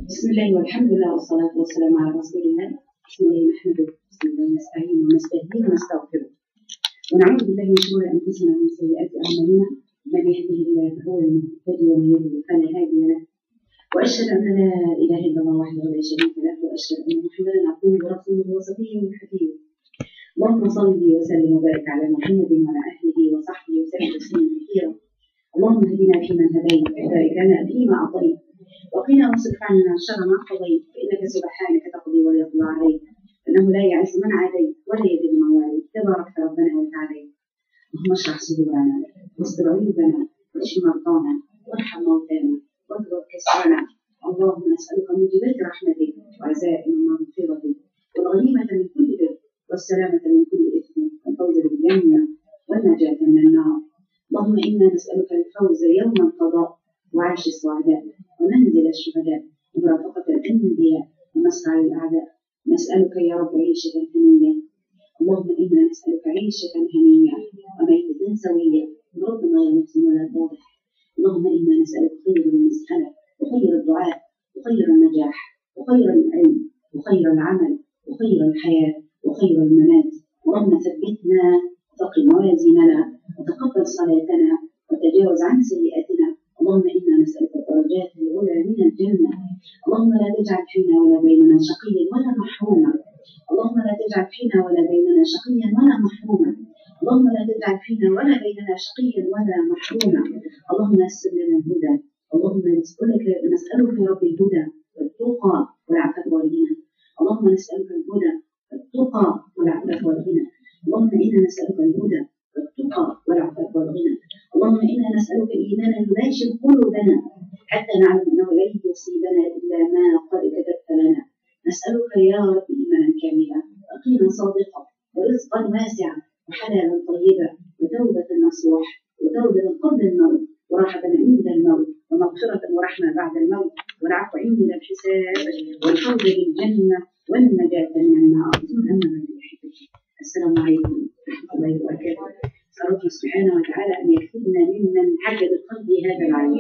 بسم الله والحمد لله والصلاة والسلام على رسول الله بسم الله نحمده بسم الله نستعين ونستهديه ونستغفره ونعوذ بالله من شرور أنفسنا ومن سيئات أعمالنا من يهده الله فهو المهتدي ومن يضلل فلا هادي له وأشهد أن لا إله إلا الله وحده لا شريك له وأشهد أن محمدا عبده ورسوله وصفيه وحبيبه اللهم صل وسلم وبارك على محمد وعلى أهله وصحبه وسلم تسليما كثيرا اللهم اهدنا فيمن هديت وبارك لنا فيما أعطيت وقنا واصرف عنا شر ما قضيت فإنك سبحانك تقضي ولا يقضى عليك إنه لا يعز من عاديت ولا يذل من واليت تبارك ربنا وتعاليت اللهم اشرح صدورنا واستر عيوبنا واشف مرضانا وارحم موتانا واكبر كسرنا اللهم نسألك موجبات رحمتك وعزائم مغفرتك والغنيمة من كل بر والسلامة من كل إثم والفوز بالجنة والنجاة من النار اللهم إنا نسألك الفوز يوم القضاء وعيش السعداء ومنزل الشهداء ومرافقة الأنبياء ومسعى الأعداء نسألك يا رب عيشة هنية اللهم إنا نسألك عيشة هنية وميتة سوية برب غير محسن ولا واضح اللهم إنا نسألك خير المسألة وخير الدعاء وخير النجاح وخير العلم وخير العمل وخير الحياة وخير الممات اللهم ثبتنا وثق موازيننا وتقبل صلاتنا وتجاوز عن سيئاتنا اللهم إنا نسألك الدرجات العلى من الجنة اللهم لا تجعل فينا ولا بيننا شقيا ولا محروما اللهم لا تجعل فينا ولا بيننا شقيا ولا محروما اللهم لا تجعل فينا ولا بيننا شقيا ولا محروما اللهم يسر لنا الهدى اللهم نسألك نسألك يا رب الهدى والتقى والعفاف والغنى اللهم نسألك الهدى والتقى والعفاف والغنى اللهم إنا نسألك الهدى والتقى والعفاف والغنى اللهم إنا نسألك إيمانا يباشر قلوبنا حتى نعلم أنه لن يصيبنا إلا ما قد كتبت لنا نسألك يا رب إيمانا كاملا يقينا صادقا ورزقا واسعا وحلالا طيبا وتوبة نصوح وتوبة قبل الموت وراحة عند الموت ومغفرة ورحمة بعد الموت والعفو عند الحساب والفوز بالجنة والنجاة من النار ثم أما بعد السلام عليكم ورحمة الله وبركاته أرجو سبحانه وتعالى أن يكتبنا ممن حجب القلب هذا العلم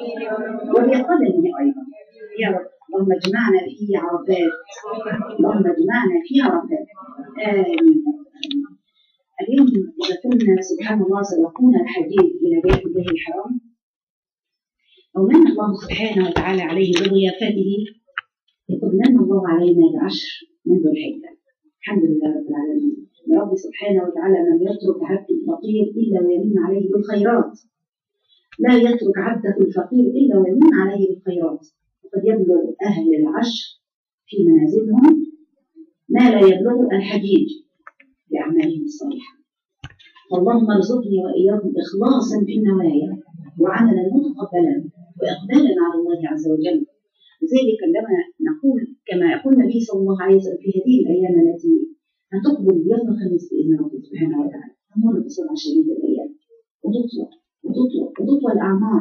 وبقدمه أيضا يا رب اللهم اجمعنا في عرفات اللهم اجمعنا في عرفات آمين اليوم إذا كنا سبحان الله سبقونا الحديث إلى بيت الله الحرام أو من الله سبحانه وتعالى عليه بضيافته يقول من الله علينا بعشر منذ الحجة الحمد لله رب العالمين يا رب سبحانه وتعالى لم يترك عبد الفقير إلا ويمن عليه بالخيرات لا يترك عبده الفقير إلا ويمن عليه بالخيرات وقد يبلغ أهل العشر في منازلهم ما لا يبلغ الحجيج بأعمالهم الصالحة فاللهم ارزقني وإياكم إخلاصا في النوايا وعملا متقبلا وإقبالا على الله عز وجل لذلك عندما نقول كما يقول النبي صلى الله عليه وسلم في هذه الأيام التي هتقبل يوم الخميس بإذن ربي سبحانه وتعالى تمر بسرعة شديدة الأيام وتطلق وتطلق وتطوى الأعمار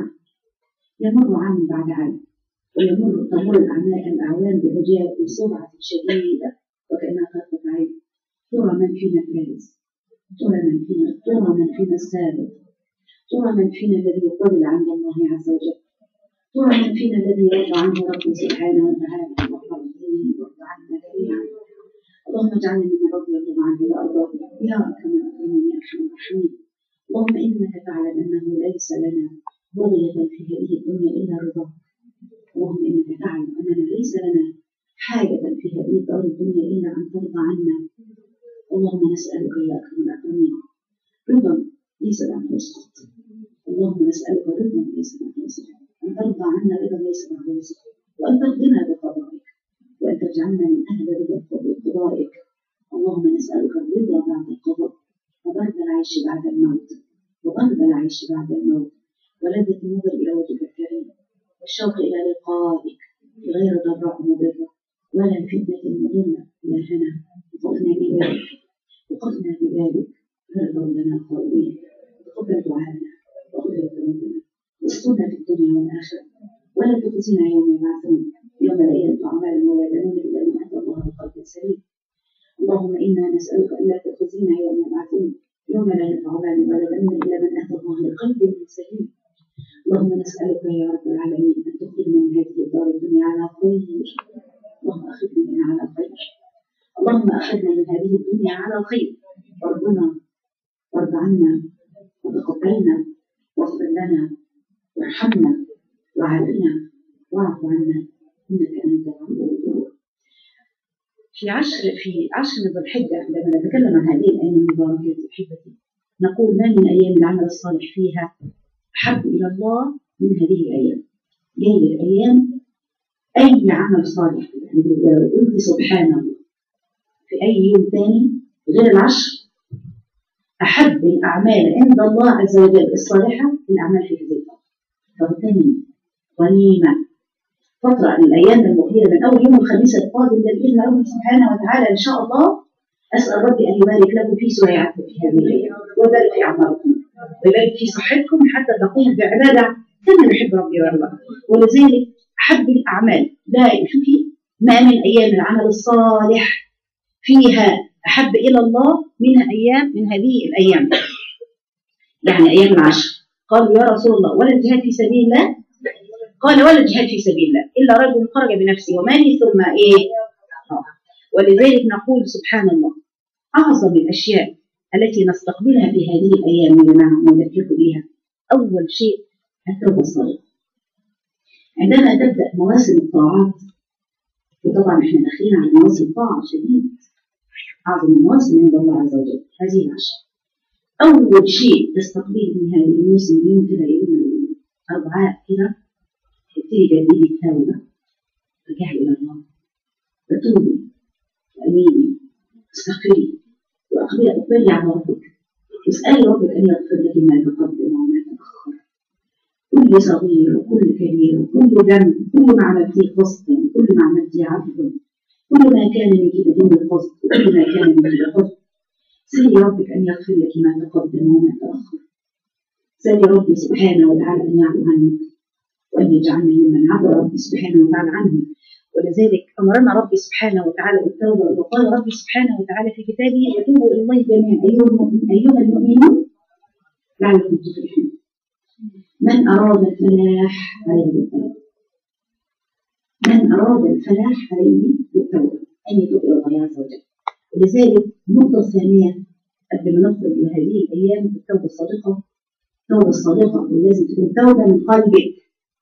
يمر عام بعد عام ويمر تمر الأعمال الأعوام بعجاب بسرعة شديدة وكأنها طرفة عين ترى من فينا الفارس ترى من فينا ترى من فينا السابق ترى من فينا الذي يقبل عند الله عز وجل ترى من فينا الذي يرضى عنه ربي سبحانه وتعالى وارضى وارضى عنا جميعا اللهم اجعلنا ممن رضي الله عنه وارضاه يا اكرم الاكرمين يا ارحم الراحمين اللهم انك تعلم انه ليس لنا بغية في هذه الدنيا الا رضاك اللهم انك تعلم اننا ليس لنا حاجة في هذه الدار الدنيا الا ان ترضى عنا اللهم نسالك يا اكرم الاكرمين رضا ليس بعده سخط اللهم نسالك رضا ليس بعده سخط ان ترضى عنا رضا ليس بعده سخط وان ترضنا بقضائك وأن تجعلنا من أهل رضا قضائك اللهم نسألك الرضا بعد القضاء وبرد العيش بعد الموت وبرد العيش بعد الموت ولذة النظر إلى وجهك الكريم والشوق إلى لقائك غير ضراء مضرة ولا فتنة مضلة لا هنا وقفنا ببابك وقفنا ببابك ارضى لنا خائبين تقبل دعاءنا واغفر ذنوبنا واسترنا في الدنيا والآخرة ولا تخزنا يوم يبعثون يوم لا ينفع مال ولا بنون الا من اتى الله بقلب سليم اللهم انا نسالك الا تخزينا يوم يبعثون يوم لا ينفع مال ولا بنون الا من اتى الله بقلب سليم اللهم نسألك يا رب العالمين أن تخرجنا من هذه الدار الدنيا على خير اللهم أخرجنا منها على خير اللهم أخرجنا من هذه الدنيا على خير وارضنا وارض عنا وتقبلنا واغفر لنا وارحمنا وعافنا واعف عنا إنك أنت الغفور في عشر في عشر ذو الحجة عندما نتكلم عن هذه الأيام المباركة أحبتي نقول ما من أيام العمل الصالح فيها أحب إلى الله من هذه الأيام جاي الأيام أي عمل صالح يعني قلت سبحانه في أي يوم ثاني غير العشر أحب الأعمال عند الله عز وجل الصالحة الأعمال في هذه الفترة فاغتنم غنيمة فترة من الأيام المقبلة من أول يوم الخميس القادم ده بإذن ربي سبحانه وتعالى إن شاء الله أسأل ربي أن يبارك لكم في سرعتكم في هذه الأيام ويبارك في أعماركم ويبارك في صحتكم حتى تقوم بعبادة كما يحب ربي ويرضى ولذلك أحب الأعمال لا شوفي ما من أيام العمل الصالح فيها أحب إلى الله من أيام من هذه الأيام يعني أيام العشر قالوا يا رسول الله ولا الجهاد في سبيل الله قال ولا الجهاد في سبيل الله إلا رجل خرج بنفسه وماله ثم إيه آه. ولذلك نقول سبحان الله أعظم الأشياء التي نستقبلها في هذه الأيام يا جماعة ونذكركم بها أول شيء التوبة الصادقة عندما تبدأ مواسم الطاعات وطبعا احنا داخلين على مواسم طاعة شديد أعظم المواسم عند الله عز وجل هذه العشر أول شيء تستقبل من هذه الموسم اليوم كده يوم الأربعاء كده تبتدي جديد التوبة رجعي إلى الله وتوبي وأميني استغفري وأقبلي أقبلي على ربك واسألي ربك أن يغفر لك ما تقدم وما تأخر كل صغير وكل كبير وكل ذنب كل ما عملتيه قصدا كل ما عملتيه عفوا كل ما كان منك بدون قصد وكل ما كان منك قصد سألي ربك أن يغفر لك ما تقدم وما تأخر سألي ربي سبحانه وتعالى أن يعفو عنك وأن يجعلنا ممن عفو ربي سبحانه وتعالى عنه ولذلك أمرنا ربي سبحانه وتعالى بالتوبة وقال ربي سبحانه وتعالى في كتابه وتوبوا إلى الله جميعا أيها المؤمنون أيها المؤمنون لعلكم تفلحون من أراد الفلاح عليه بالتوبة من أراد الفلاح عليه بالتوبة أن يتوب إلى الله عز وجل ولذلك النقطة الثانية قبل ما ندخل إلى هذه الأيام التوبة الصادقة التوبة الصادقة ولازم تكون توبة من قلبك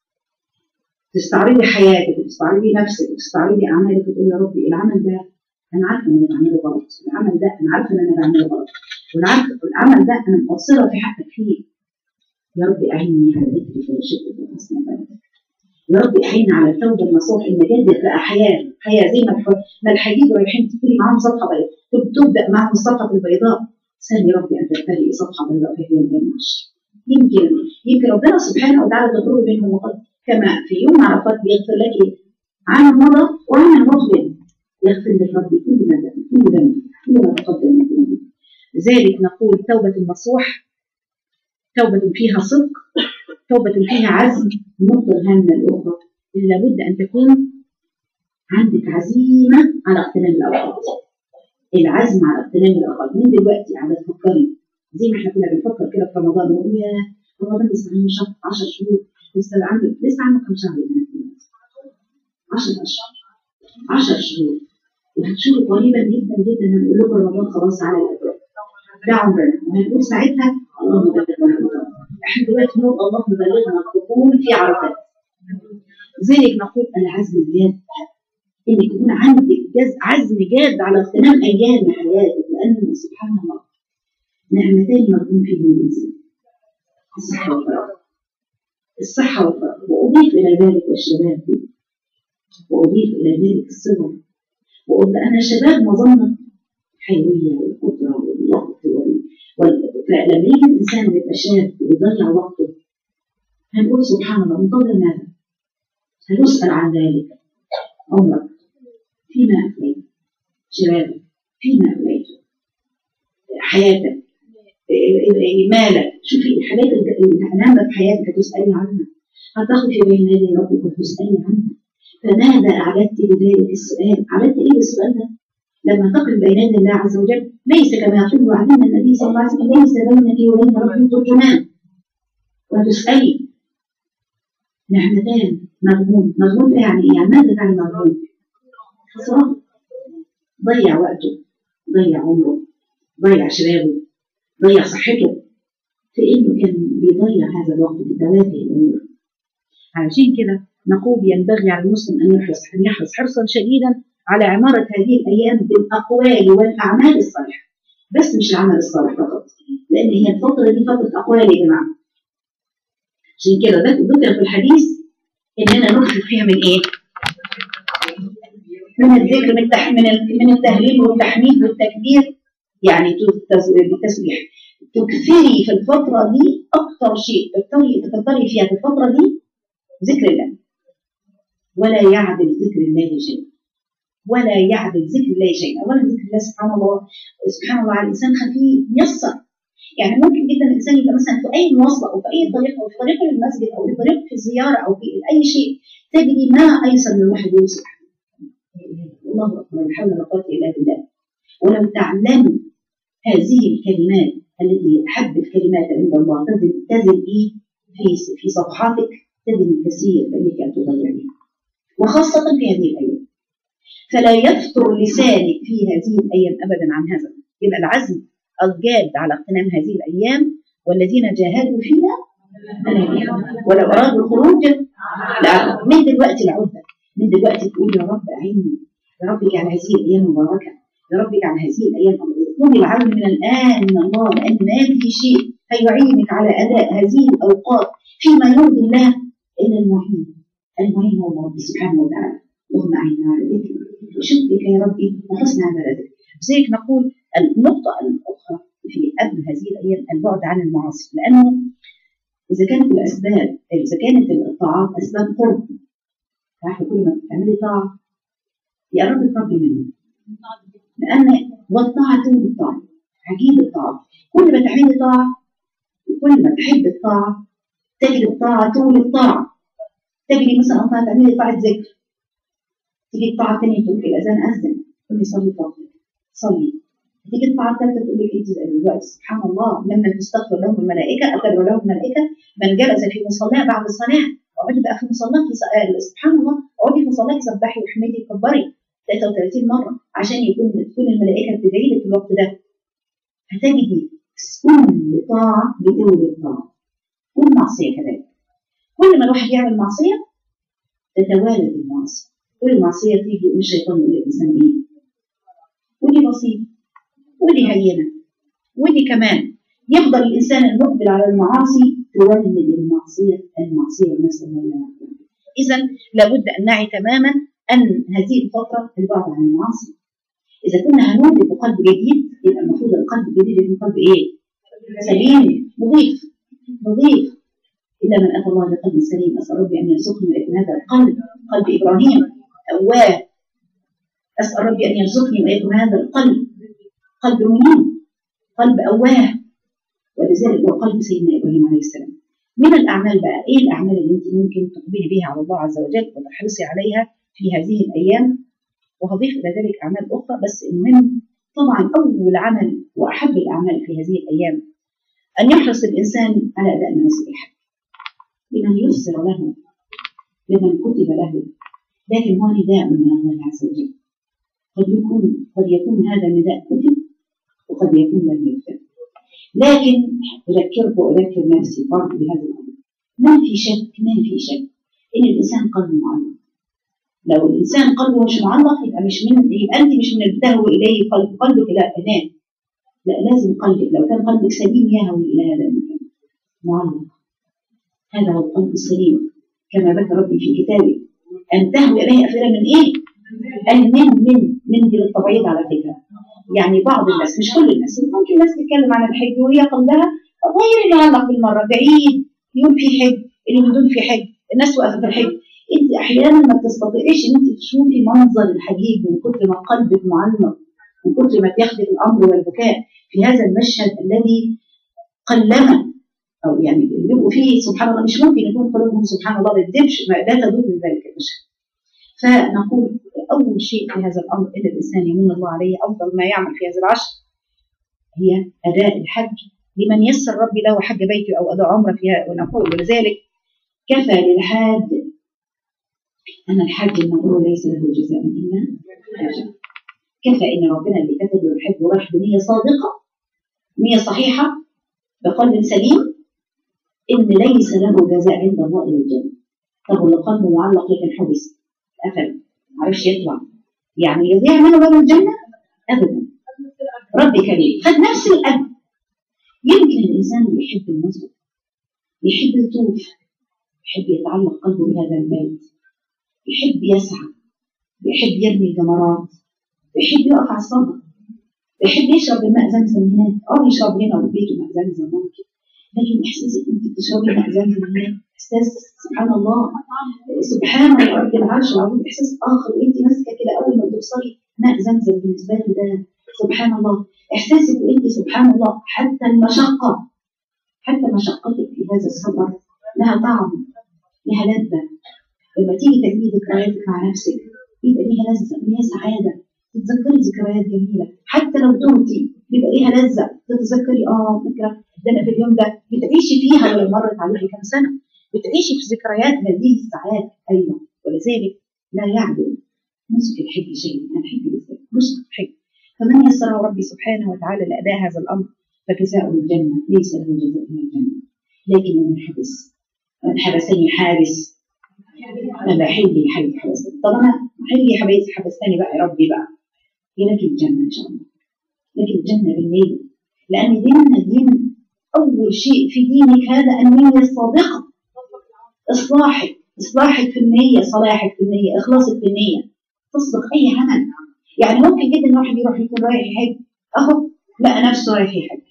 تستعرضي حياتك وتستعرضي نفسك وتستعرضي اعمالك وتقول يا ربي العمل ده انا عارفه ان انا بعمله غلط، العمل ده انا عارفه ان انا بعمله غلط، والعمل ده انا مقصره في حقك فيه. يا ربي اعيني على ذكرك وشكرك وحسن عبادتك. يا ربي اعيني على التوبه النصوح ان جدك بقى حياه، حياه زي ما ما الحديد رايحين تبتدي معاهم صفحه بيضاء، تبدا معاهم الصفحه البيضاء. سأل يا ربي ان تبتدئ صفحه بيضاء في هذه اليوم يمكن يمكن ربنا سبحانه وتعالى تخرج منهم وقد كما في يوم عرفات بيغفر لك عن المضى وعن المقبل يغفر لك ربي كل ما كل ذنب كل ما تقدم من ذنبك لذلك نقول توبة النصوح توبة فيها صدق توبة فيها عزم النقطة الهامة الأخرى اللي لابد أن تكون عندك عزيمة على اغتنام الأوقات العزم على اغتنام الأوقات من دلوقتي على تفكري زي ما احنا كنا بنفكر كده في رمضان نقول يا رمضان لسه عنده شهر 10 شهور لسه عنده لسه عنده كم شهر يا 10 اشهر 10 شهور وهتشوفوا قريبا جدا جدا هنقول لكم رمضان خلاص على الابواب ده عمرنا وهنقول ساعتها اللهم بلغنا رمضان احنا دلوقتي نقول اللهم بلغنا الدخول في عرفات لذلك نقول العزم الجاد ان يكون عندك عزم جاد على اغتنام ايام حياتك لان سبحان الله نعمتين مرغوم فيهم الانسان الصحه والفراغ الصحة والفراغ وأضيف إلى ذلك الشباب وأضيف إلى ذلك الصغر وأقول أنا شباب مظنة الحيوية والقدرة والوقت وال... فلما يجي الإنسان يبقى شاب ويضيع وقته هنقول سبحان الله منتظر ماذا؟ هنسأل عن ذلك عمرك فيما أفنيت شبابك فيما أفنيت حياتك مالك شوفي الحاجات الهامة في حياتك هتسألي عنها هتخفي بين يدي ربك وتسألي عنها فماذا أعددت لذلك السؤال؟ أعددت إيه بالسؤال ده؟ لما تقف بين يدي الله عز وجل ليس كما يقول وعدنا النبي صلى الله عليه وسلم ليس بينك وبين ربك ترجمان وتسألي نعمتان مغبون مغبون يعني إيه؟ يعني ماذا تعني مغبون خسران ضيع وقته ضيع عمره ضيع شبابه ضيع صحته في انه كان بيضيع هذا الوقت في تواجه الامور علشان كده نقول ينبغي على المسلم ان يحرص ان يحرص حرصا شديدا على عماره هذه الايام بالاقوال والاعمال الصالحه بس مش العمل الصالح فقط لان هي الفتره دي فتره اقوال يا جماعه عشان كده ذكر في الحديث اننا نكثر فيها من ايه؟ من الذكر من من من التهليل والتحميد والتكبير يعني بالتسبيح تكثري في الفترة دي أكثر شيء تكثري تكثري فيها في الفترة دي ذكر الله ولا يعدل ذكر الله شيء ولا يعدل ذكر الله شيء أولا ذكر الله سبحان الله سبحان الله على الإنسان خفيف يسر يعني ممكن جدا الإنسان يبقى مثلا في أي مواصلة أو في أي طريق أو في طريقه للمسجد أو في طريق في الزيارة أو في أي شيء تجدي ما أيسر من الواحد يوصل الله أكبر لا حول ولا قوة إلا بالله ولو تعلموا هذه الكلمات التي أحب الكلمات عند الله تزن تزن إيه في في صفحاتك تزن الكثير فإنك أن تضيعيها وخاصة في هذه الأيام فلا يفتر لسانك في هذه الأيام أبدا عن هذا يبقى العزم الجاد على اغتنام هذه الأيام والذين جاهدوا فينا ولو أرادوا الخروج لا من دلوقتي العدة من دلوقتي تقول يا رب أعيني يا رب اجعل هذه الأيام مباركة يا رب اجعل هذه الأيام اطلبي العون من الآن من الله لأن ما في شيء هيعينك على أداء هذه الأوقات فيما يرضي الله إلا المعين المعين هو الله سبحانه وتعالى اللهم أعنا على ذكرك وشكرك يا ربي وحسن عبادتك لذلك نقول النقطة الأخرى في قبل هذه الأيام البعد عن المعاصي لأنه إذا كانت الأسباب إذا كانت الطاعات أسباب قرب عارفة كل ما تعملي طاعة يقربك ربي منه لأن والطاعة تولي الطاعة عجيب الطاعة كل ما تعملي طاعة كل ما تحب الطاعة تجد الطاعة تولي الطاعة تجري مثلا طاعة تعملي طاعة ذكر تيجي الطاعة الثانية تقول لك الأذان أذن تقولي صلي فضلك صلي تيجي الطاعة الثالثة تقول لك انت دلوقتي سبحان الله لما تستغفر لهم الملائكة أغفر لهم الملائكة من جلس في مصلاه بعد الصلاة اقعدي بقى في مصلاك سبحان الله اقعدي في مصلاك سبحي واحمدي وكبري 33 مرة عشان يكون تكون الملائكة بتدعي لك في الوقت ده هتجدي كل طاعة بتولد طاعة والمعصية كذلك كل ما الواحد يعمل معصية تتوالد المعصية كل معصية تيجي من الشيطان يقول للإنسان إيه ودي بسيطة ودي هينة ودي كمان يفضل الإنسان المقبل على المعاصي تولد المعصية المعصية ونسأل الله إذا لابد أن نعي تماما أن هذه الفترة البعد عن المعاصي إذا كنا هنولد بقلب جديد يبقى المفروض القلب الجديد يكون قلب إيه؟ سليم نظيف نظيف إلا من أتى الله بقلب سليم أسأل ربي أن يرزقني وإياكم هذا القلب قلب إبراهيم أواه أسأل ربي أن يرزقني وإياكم هذا القلب قلب منيب قلب أواه ولذلك هو قلب سيدنا إبراهيم عليه السلام من الأعمال بقى إيه الأعمال اللي أنت ممكن تقبلي بها على الله عز وجل وتحرصي عليها في هذه الأيام وهضيف إلى ذلك أعمال أخرى بس المهم طبعا أول عمل وأحب الأعمال في هذه الأيام أن يحرص الإنسان على أداء مناسك الحج لمن يسر له لمن كتب له لكن هو نداء من الله عز وجل قد يكون قد يكون هذا النداء كتب وقد يكون لم يكتب لكن أذكرك وأذكر نفسي برضه بهذا الأمر ما في شك ما في شك إن الإنسان قلبه معلق لو الإنسان قلبه مش معلق يبقى مش من يبقى أنت مش من التهوى إليه قلب قلبك لا أنام لا لازم قلبك لو كان قلبك سليم يهوي إلى هذا المكان معلق هذا هو القلب السليم كما ذكر ربي في كتابه أن تهوي إليه أفئدة من إيه؟ من من من دي للتبعيض على فكرة يعني بعض الناس مش كل الناس ممكن الناس تتكلم عن الحج وهي قلبها غير اللي علق بالمرة بعيد يقول في حج اللي بدون في حج الناس واقفة في الحج انت احيانا ما بتستطيعيش ان انت تشوفي منظر الحجيج من كتر ما قلبك معلق من كتر ما تاخدي الامر والبكاء في هذا المشهد الذي قلما او يعني بيبقوا فيه سبحان الله مش ممكن يكون قلوبهم سبحان الله ما بتدبش لا تدوب من ذلك المشهد فنقول اول شيء في هذا الامر ان الانسان يمون الله عليه افضل ما يعمل في هذا العشر هي اداء الحج لمن يسر ربي له حج بيته او اداء عمره فيها ونقول ولذلك كفى للحاج أن الحج المبرور ليس له جزاء إلا الجنة كفى إن ربنا اللي كتب له الحج وراح بنية صادقة نية صحيحة بقلب سليم إن ليس له جزاء عند الله إلا الجنة طب واللي قلبه معلق لكن حبس قفل معرفش يطلع يعني يضيع منه باب الجنة أبدا ربي كريم خد نفس الأب يمكن الإنسان اللي يحب المسجد يحب يطوف يحب يتعلق قلبه بهذا البيت يحب يسعى يحب يرمي الجمرات يحب يقف على الصدر يحب يشرب الماء زمزم هناك اه يشرب هنا وفي بيته ماء زمزم ممكن لكن احساسك انت بتشربي ماء زمزم هناك احساس سبحان الله سبحان رب العرش العظيم احساس اخر وانت ماسكه كده اول ما توصلي ماء زمزم بالنسبه لي ده سبحان الله احساسك وانت سبحان الله حتى المشقه حتى مشقتك في هذا السفر لها طعم لها لذه لما تيجي تعيدي ذكرياتك مع نفسك يبقى ليها لذه ليها سعاده تتذكري ذكريات جميله حتى لو تهتي بيبقى ليها لذه تتذكري اه فكره ده انا في اليوم ده بتعيشي فيها ولو مرت عليكي كام سنه بتعيشي في ذكريات هذه الساعات ايضا ولذلك لا يعدل نسك الحج شيء الحج بالذات نسك الحج فمن يسره ربي سبحانه وتعالى لاداء هذا الامر فجزاء الجنه ليس له جزاء من الجنه لكن من حبس من حبسني حارس انا حلي حي حبستني طب انا حلي يا حبيبتي حبستني بقى يا ربي بقى هي لك الجنه ان شاء الله لك الجنه بالنية لان ديننا دين اول شيء في دينك هذا النيه الصادقه اصلاحك اصلاحك في النيه صلاحك في النيه اخلاصك في النيه تصدق اي عمل يعني ممكن جدا الواحد يروح يكون رايح يحج اهو لقى نفسه رايح يحج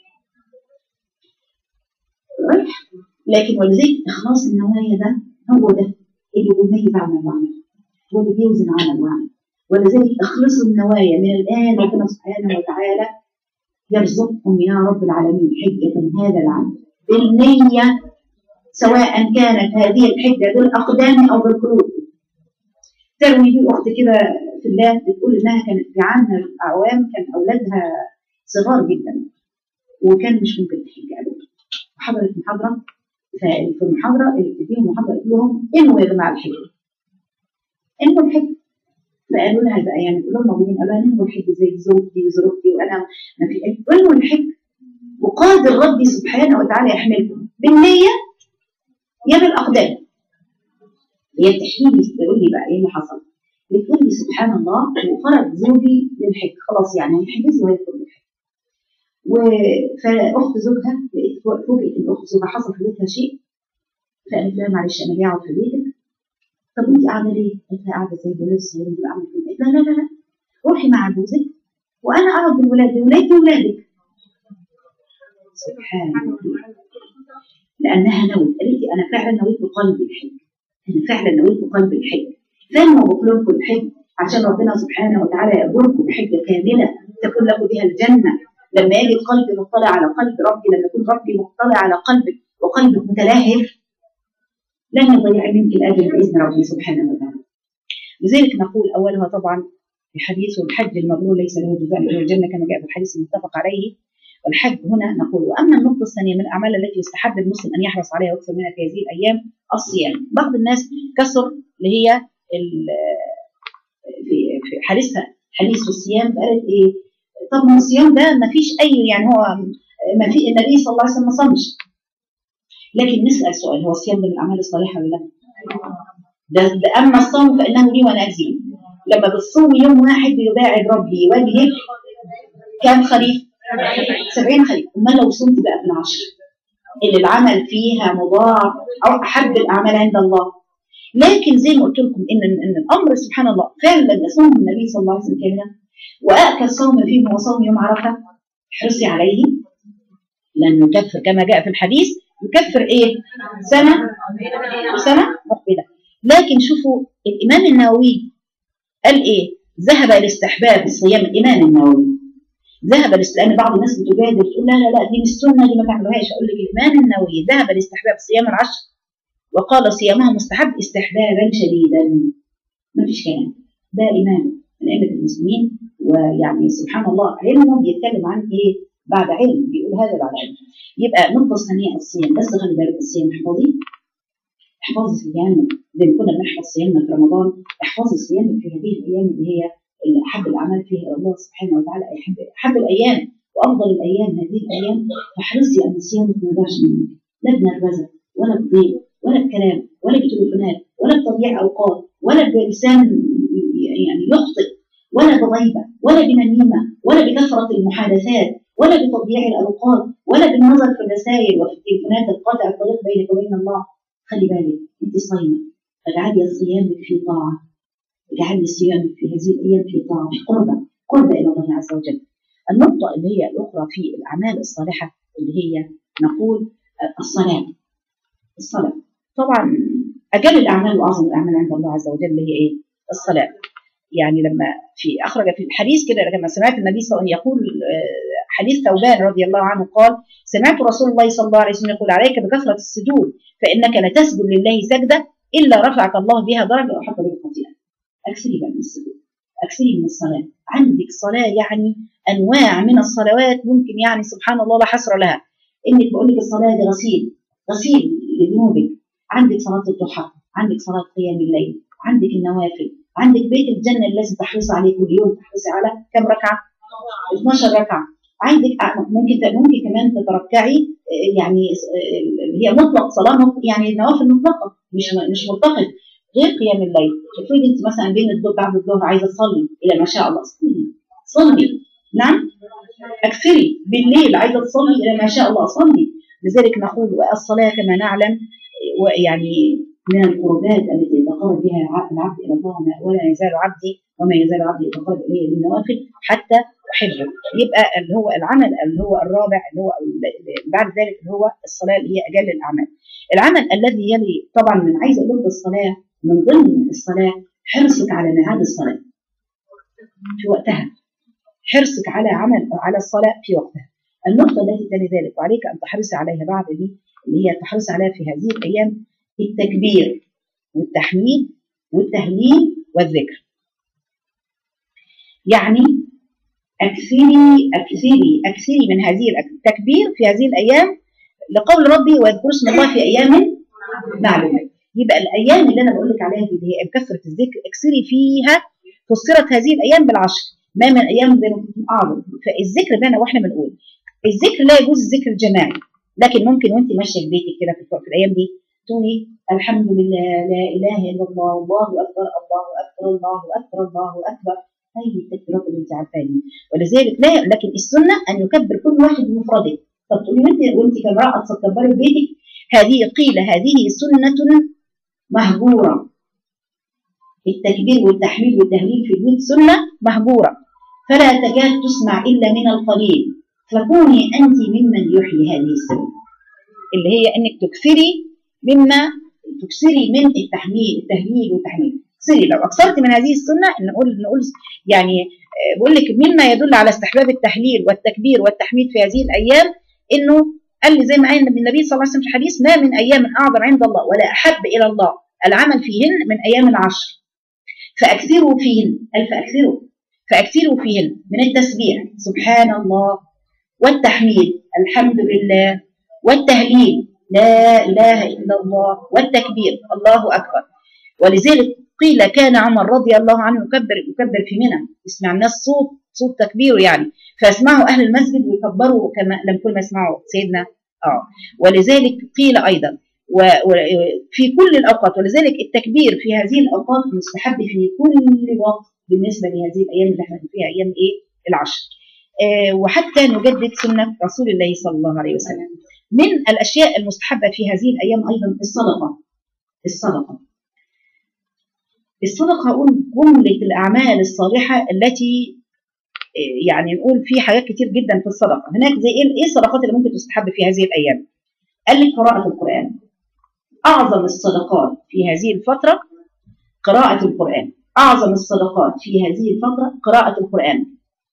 رايح لكن ولذلك اخلاص النوايا ده هو ده اللي بيميز عمل وعمل هو اللي بيوزن عمل وعمل ولذلك اخلصوا النوايا من الان ربنا سبحانه وتعالى يرزقكم يا رب العالمين حجة هذا العام بالنية سواء كانت هذه الحجة بالأقدام أو بالقلوب تروي دي أخت كده في الله بتقول إنها كانت في عنها أعوام كان أولادها صغار جدا وكان مش ممكن تحج أبدا وحضرت محاضرة ففي المحاضرة اللي فيهم محاضرة قلت لهم انووا يا جماعة الحج انووا الحج فقالوا لها بقى يعني تقول لهم موجودين قالوا لها انووا الحج زي زوجتي وزوجتي وانا ما في اي انووا الحج وقادر ربي سبحانه وتعالى يحملكم بالنية يا بالأقدام هي بتحكي لي تقول لي بقى ايه اللي حصل بتقول لي سبحان الله وخرج زوجي للحج خلاص يعني هيحجز وهيدخل الحج فاخت زوجها لقيت فوجئت ان اخت زوجها حصل في بيتها شيء فقالت لها معلش انا جاي اقعد في بيتك طب انت قاعده ليه؟ قالت لها قاعده زي الولاد الصغيرين دول اعمل فيهم قالت لها لا لا لا روحي مع جوزك وانا اقعد بالولاد ولادي ولادك سبحان الله لانها نوت قالت لي انا فعلا نويت بقلبي الحج انا فعلا نويت بقلبي الحج فانا بقول لكم الحج عشان ربنا سبحانه وتعالى يأمركم بحجه كامله تكون لكم بها الجنه لما يجي القلب مطلع على قلب ربي لما يكون ربي مطلع على قلبك وقلبك متلهف لن يضيع منك الاجر باذن ربي سبحانه وتعالى. لذلك نقول اولها طبعا في حديث الحج المبرور ليس له جزاء الا الجنه كما جاء في الحديث المتفق عليه والحج هنا نقول واما النقطه الثانيه من الاعمال التي يستحب المسلم ان يحرص عليها واكثر منها في هذه الايام الصيام. بعض الناس كسر اللي هي في في حديثها حديث الصيام فقالت ايه طب ما الصيام ده ما فيش اي يعني هو ما في النبي صلى الله عليه وسلم ما صامش لكن نسال سؤال هو الصيام من الاعمال الصالحه ولا لا؟ ده, ده اما الصوم فانه لي وانا اجزي لما بتصوم يوم واحد بيباعد ربي وجهك كام خريف؟ 70 خريف امال لو صمت بقى في العشر اللي العمل فيها مضاعف او احب الاعمال عند الله لكن زي ما قلت لكم ان ان الامر سبحان الله فعلا صوم النبي صلى الله عليه وسلم كاملا واكل صوم فيه هو صوم يوم عرفه احرصي عليه لانه يكفر كما جاء في الحديث يكفر ايه؟ سنه سنه مقبله لكن شوفوا الامام النووي قال ايه؟ ذهب الاستحباب صيام الامام النووي ذهب لان بعض الناس بتجادل تقول لا لا لا دي مش سنه دي ما تعملوهاش اقول لك الامام النووي ذهب لاستحباب صيام العشر وقال صيامها مستحب استحبابا شديدا ما فيش كلام ده امام من ائمه المسلمين ويعني سبحان الله علمه بيتكلم عن ايه بعد علم بيقول هذا بعد علم يبقى النقطه الثانيه الصيام بس خلي بالك الصيام احفظي احفظي صيام زي ما كنا بنحفظ صيامنا في رمضان احفظي صيامك في هذه الايام اللي هي اللي احب الاعمال فيها الى الله سبحانه وتعالى احب احب الايام وافضل الايام هذه الايام فاحرصي ان صيامك ما يضيعش منك لا بنرفزه ولا بضيق ولا بكلام ولا بتليفونات ولا بتضييع اوقات ولا بلسان يعني يخطئ ولا بغيبه ولا بنميمه ولا بكثره المحادثات ولا بتضييع الاوقات ولا بالنظر في الرسائل وفي التليفونات القاطع الطريق بينك وبين الله خلي بالك انت صايمه فاجعلي صيامك في طاعه اجعلي صيامك في هذه الايام في طاعه في قربه قربه الى الله عز وجل النقطه اللي هي الاخرى في الاعمال الصالحه اللي هي نقول الصلاه الصلاه طبعا اجل الاعمال واعظم الاعمال عند الله عز وجل اللي هي ايه الصلاه يعني لما في اخرج في الحديث كده لما سمعت النبي صلى الله عليه وسلم يقول حديث ثوبان رضي الله عنه قال سمعت رسول الله صلى الله عليه وسلم يقول عليك بكثره السجود فانك لتسجد لله سجده الا رفعك الله بها درجه وحط بك خطيئه. اكثري بقى من السجود اكثري من الصلاه عندك صلاه يعني انواع من الصلوات ممكن يعني سبحان الله لا حصر لها انك بقول لك الصلاه دي غسيل غسيل لذنوبك عندك صلاه الضحى عندك صلاه قيام الليل عندك النوافل عندك بيت الجنه الذي تحرص عليه كل يوم تحرصي على كم ركعه 12 ركعه عندك ممكن ممكن كمان تتركعي يعني اللي هي مطلق صلاه يعني نوافل مطلقه مش مش ملتقط غير قيام الليل افرضي انت مثلا بين الظهر بعد الظهر عايزه تصلي الى ما شاء الله صلي صلي نعم اكثري بالليل عايزه تصلي الى ما شاء الله صلي لذلك نقول والصلاه كما نعلم يعني من القربات التي يتقرب بها العبد الى الله ولا يزال عبدي وما يزال عبدي يتقرب الي بالنوافل حتى احبه يبقى اللي هو العمل اللي هو الرابع اللي هو بعد ذلك اللي هو الصلاه اللي هي اجل الاعمال. العمل الذي يلي طبعا من عايز اقول لك الصلاه من ضمن الصلاه حرصك على ميعاد الصلاه في وقتها حرصك على عمل على الصلاه في وقتها. النقطه التي تلي ذلك وعليك ان تحرصي عليها بعد دي اللي هي تحرصي عليها في هذه الايام التكبير والتحميد والتهليل والذكر. يعني أكثري أكثري أكثري من هذه التكبير في هذه الأيام لقول ربي واذكر اسم الله في أيام معلومات يبقى الأيام اللي أنا بقول لك عليها دي هي بكثرة الذكر اكثري فيها فسرت هذه الأيام بالعشر ما من أيام زي ما أعظم فالذكر ده أنا وإحنا بنقول الذكر لا يجوز الذكر الجماعي لكن ممكن وأنت ماشية في بيتك كده في, في الأيام دي تقولي الحمد لله لا إله إلا الله الله أكبر الله أكبر الله أكبر الله أكبر هذه التكبيرات اللي انت عارفاها ولذلك لا لكن السنه ان يكبر كل واحد بمفرده طب تقولي وانت وانت كامراه تكبري في بيتك هذه قيل هذه سنه مهجوره التكبير والتحميد والتهليل في البيت سنه مهجوره فلا تكاد تسمع الا من القليل فكوني انت ممن يحيي هذه السنه اللي هي انك تكثري مما تكثري من التحميد التهليل والتحميد سري لو اكثرت من هذه السنه نقول نقول يعني بقول لك مما يدل على استحباب التحليل والتكبير والتحميد في هذه الايام انه قال لي زي ما قال النبي صلى الله عليه وسلم في الحديث ما من ايام اعظم عند الله ولا احب الى الله العمل فيهن من ايام العشر فاكثروا فيهن قال فاكثروا فاكثروا فيهن من التسبيح سبحان الله والتحميد الحمد لله والتهليل لا اله الا الله والتكبير الله اكبر ولذلك قيل كان عمر رضي الله عنه يكبر يكبر في منى يسمع الناس صوت صوت تكبيره يعني فيسمعه اهل المسجد ويكبروا كما لم كل ما يسمعوا سيدنا اه ولذلك قيل ايضا وفي كل الاوقات ولذلك التكبير في هذه الاوقات مستحب في كل وقت بالنسبه لهذه الايام اللي احنا فيها ايام ايه العشر آه وحتى نجدد سنه رسول الله صلى الله عليه وسلم من الاشياء المستحبه في هذه الايام ايضا الصدقه الصدقه الصدقه اقول جمله الاعمال الصالحه التي يعني نقول في حاجات كتير جدا في الصدقه هناك زي ايه ايه الصدقات اللي ممكن تستحب في هذه الايام قال لك قراءه القران اعظم الصدقات في هذه الفتره قراءه القران اعظم الصدقات في هذه الفتره قراءه القران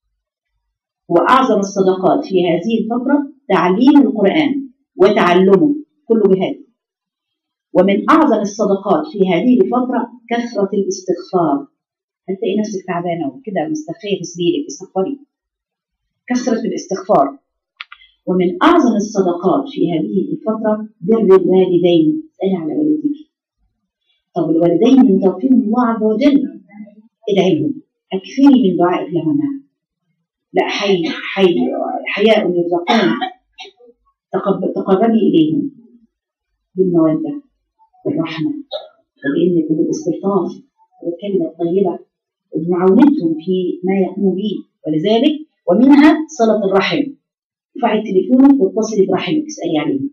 واعظم الصدقات في هذه الفتره تعليم القران وتعلمه كله بهذا ومن أعظم الصدقات في هذه الفترة كثرة الاستغفار هتلاقي نفسك تعبانة وكده مستخفية في سريرك استغفري كثرة الاستغفار ومن أعظم الصدقات في هذه الفترة بر الوالدين اسألي على والديك طب الوالدين من توفيقهم الله عز وجل ادعي لهم اكثري من دعائك لهما لا حي حي حياء يرزقون تقب- تقربي اليهم بالموده والرحمه وبانك وبالاستلطاف والكلمه الطيبه وبمعاونتهم في ما يقوموا به ولذلك ومنها صله الرحم ارفعي تليفونك واتصلي برحمك اسالي عليه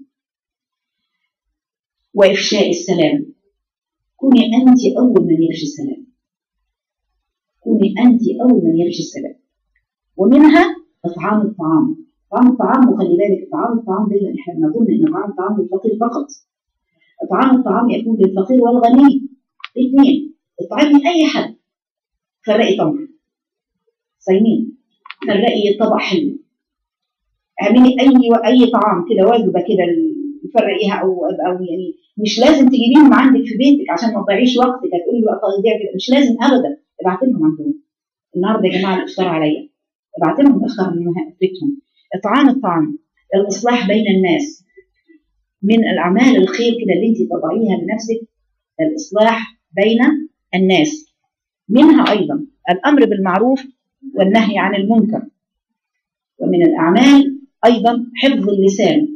وافشاء السلام كوني انت اول من يفشي السلام كوني انت اول من يفشي السلام ومنها اطعام الطعام طعام الطعام وخلي بالك طعام الطعام دايما احنا بنظن ان طعام الطعام للفقير فقط طعام الطعام يكون للفقير والغني الاثنين اطعمي اي حد فرقي تمر صايمين فرقي طبق حلو اعملي اي اي طعام كده وجبه كده تفرقيها او او يعني مش لازم تجيبيهم عندك في بيتك عشان ما تضيعيش وقتك هتقولي وقت تضيع كده مش لازم ابدا ابعت لهم عندهم النهارده يا جماعه الافطار عليا ابعت لهم افطار من بيتهم اطعام الطعام الاصلاح بين الناس من الاعمال الخير كده اللي انت تضعيها لنفسك الاصلاح بين الناس منها ايضا الامر بالمعروف والنهي عن المنكر ومن الاعمال ايضا حفظ اللسان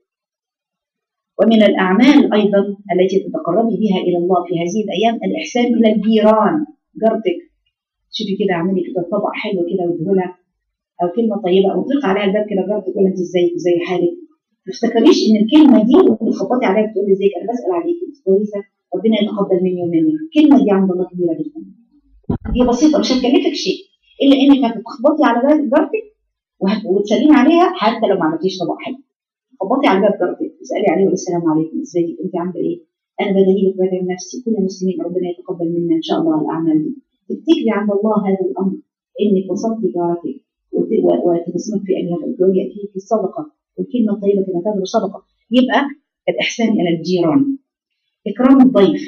ومن الأعمال أيضا التي تتقربي بها إلى الله في هذه الأيام الإحسان إلى الجيران جارتك شوفي كده اعملي كده طبق حلو كده وادهولها أو كلمة طيبة أو تطلق عليها الباب كده جارتك تقول أنت إزيك وزي حالك ما تفتكريش إن الكلمة دي بتخبطي عليها بتقول لي ازيك أنا بسأل عليكي أنت كويسة ربنا يتقبل مني ومنك الكلمة دي عند الله كبيرة جدا هي بسيطة مش هتكلفك شيء إلا إنك هتخبطي على باب جارتك وهت- وتسلمي عليها حتى لو ما عملتيش طبق حلو خبطي على باب جارتك اسالي عليه وقولي السلام عليكم ازيك انت عامله ايه؟ انا بدعي لك بدعي نفسي كل المسلمين ربنا يتقبل منا ان شاء الله الاعمال دي تفتكري عند الله هذا الامر انك وصلتي جارتك وت- و- وتبسمك في انها الجو ياتيك الصدقه والكلمه الطيبه كما تعتبر صدقه يبقى الاحسان الى الجيران اكرام الضيف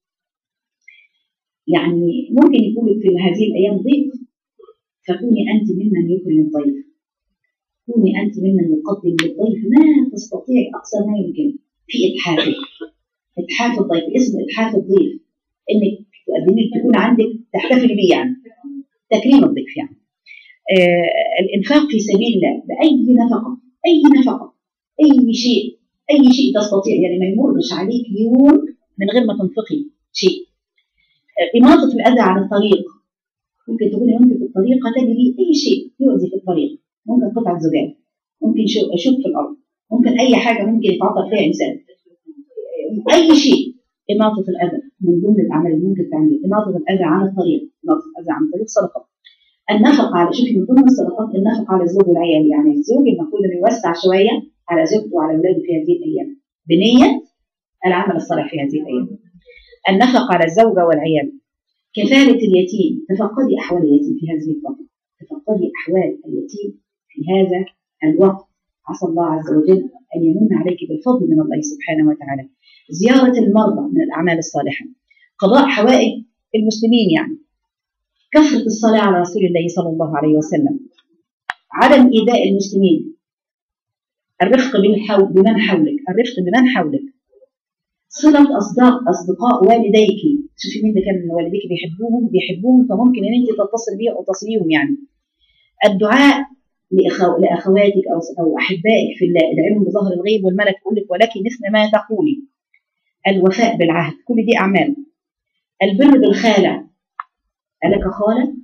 يعني ممكن يكون في هذه الايام ضيف فكوني انت ممن يكرم الضيف كوني أنت ممن يقدم للضيف ما تستطيع أقصى ما يمكن في إتحافه إتحاف الضيف اسم إتحاف الضيف إنك تقدمي تكون عندك تحتفلي بيه يعني تكريم الضيف يعني آه الإنفاق في سبيل الله بأي نفقة أي نفقة أي شيء أي شيء تستطيع يعني ما يمرش عليك يوم من غير ما تنفقي شيء آه إماطة الأذى عن الطريق ممكن تكوني وأنت في الطريق تجري أي شيء يؤذي في الطريق ممكن قطعة زجاج ممكن شو- شوك في الأرض ممكن أي حاجة ممكن يتعاطى فيها إنسان أي شيء إماطة الأذى من ضمن الأعمال اللي ممكن تعملها إماطة الأذى عن الطريق إماطة الأذى عن الطريق صدقة النفقة على شوفي من ضمن الصدقات النفقة على الزوج والعيال يعني الزوج المفروض إنه يوسع شوية على زوجته وعلى أولاده في هذه الأيام بنية العمل الصالح في هذه الأيام النفقة على الزوجة والعيال كفالة اليتيم تفقدي أحوال اليتيم في هذه الفترة تفقدي أحوال اليتيم في هذا الوقت عسى الله عز وجل أن يمن عليك بالفضل من الله سبحانه وتعالى زيارة المرضى من الأعمال الصالحة قضاء حوائج المسلمين يعني كثرة الصلاة على رسول الله صلى الله عليه وسلم عدم إيذاء المسلمين الرفق بالحو... بمن حولك الرفق بمن حولك صلة أصداق أصدقاء والديك شوفي مين ده كان والديك بيحبوهم بيحبوهم فممكن إن أنت تتصل بيهم أو تصليهم يعني الدعاء لأخو... لأخواتك أو أو أحبائك في الله ادعي لهم بظهر الغيب والملك يقول لك ولك مثل ما تقولي الوفاء بالعهد كل دي أعمال البر بالخالة ألك خالة؟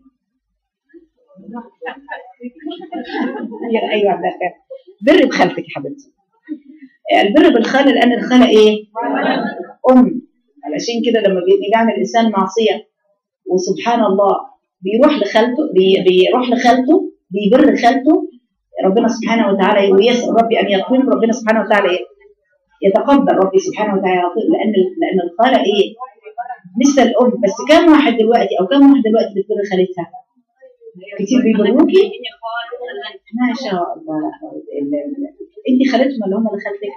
أيوة أيوة عبد الخالق بر بخالتك يا حبيبتي البر بالخالة لأن الخالة إيه؟ أم علشان كده لما بي- بيعمل الإنسان معصية وسبحان الله بيروح لخالته بي- بيروح لخالته بيبر خالته ربنا سبحانه وتعالى ويسأل ربي أن يغفر له، ربنا سبحانه وتعالى إيه؟ يتقبل ربي سبحانه وتعالى يغفر لأن لأن الخالة إيه؟ لسه الأم بس كم واحد دلوقتي أو كم واحدة دلوقتي بتبر خالتها؟ كتير بيبروكي؟ ما شاء الله لا حول إلا بالله أنت خالتهم ولا هم اللي خالتك؟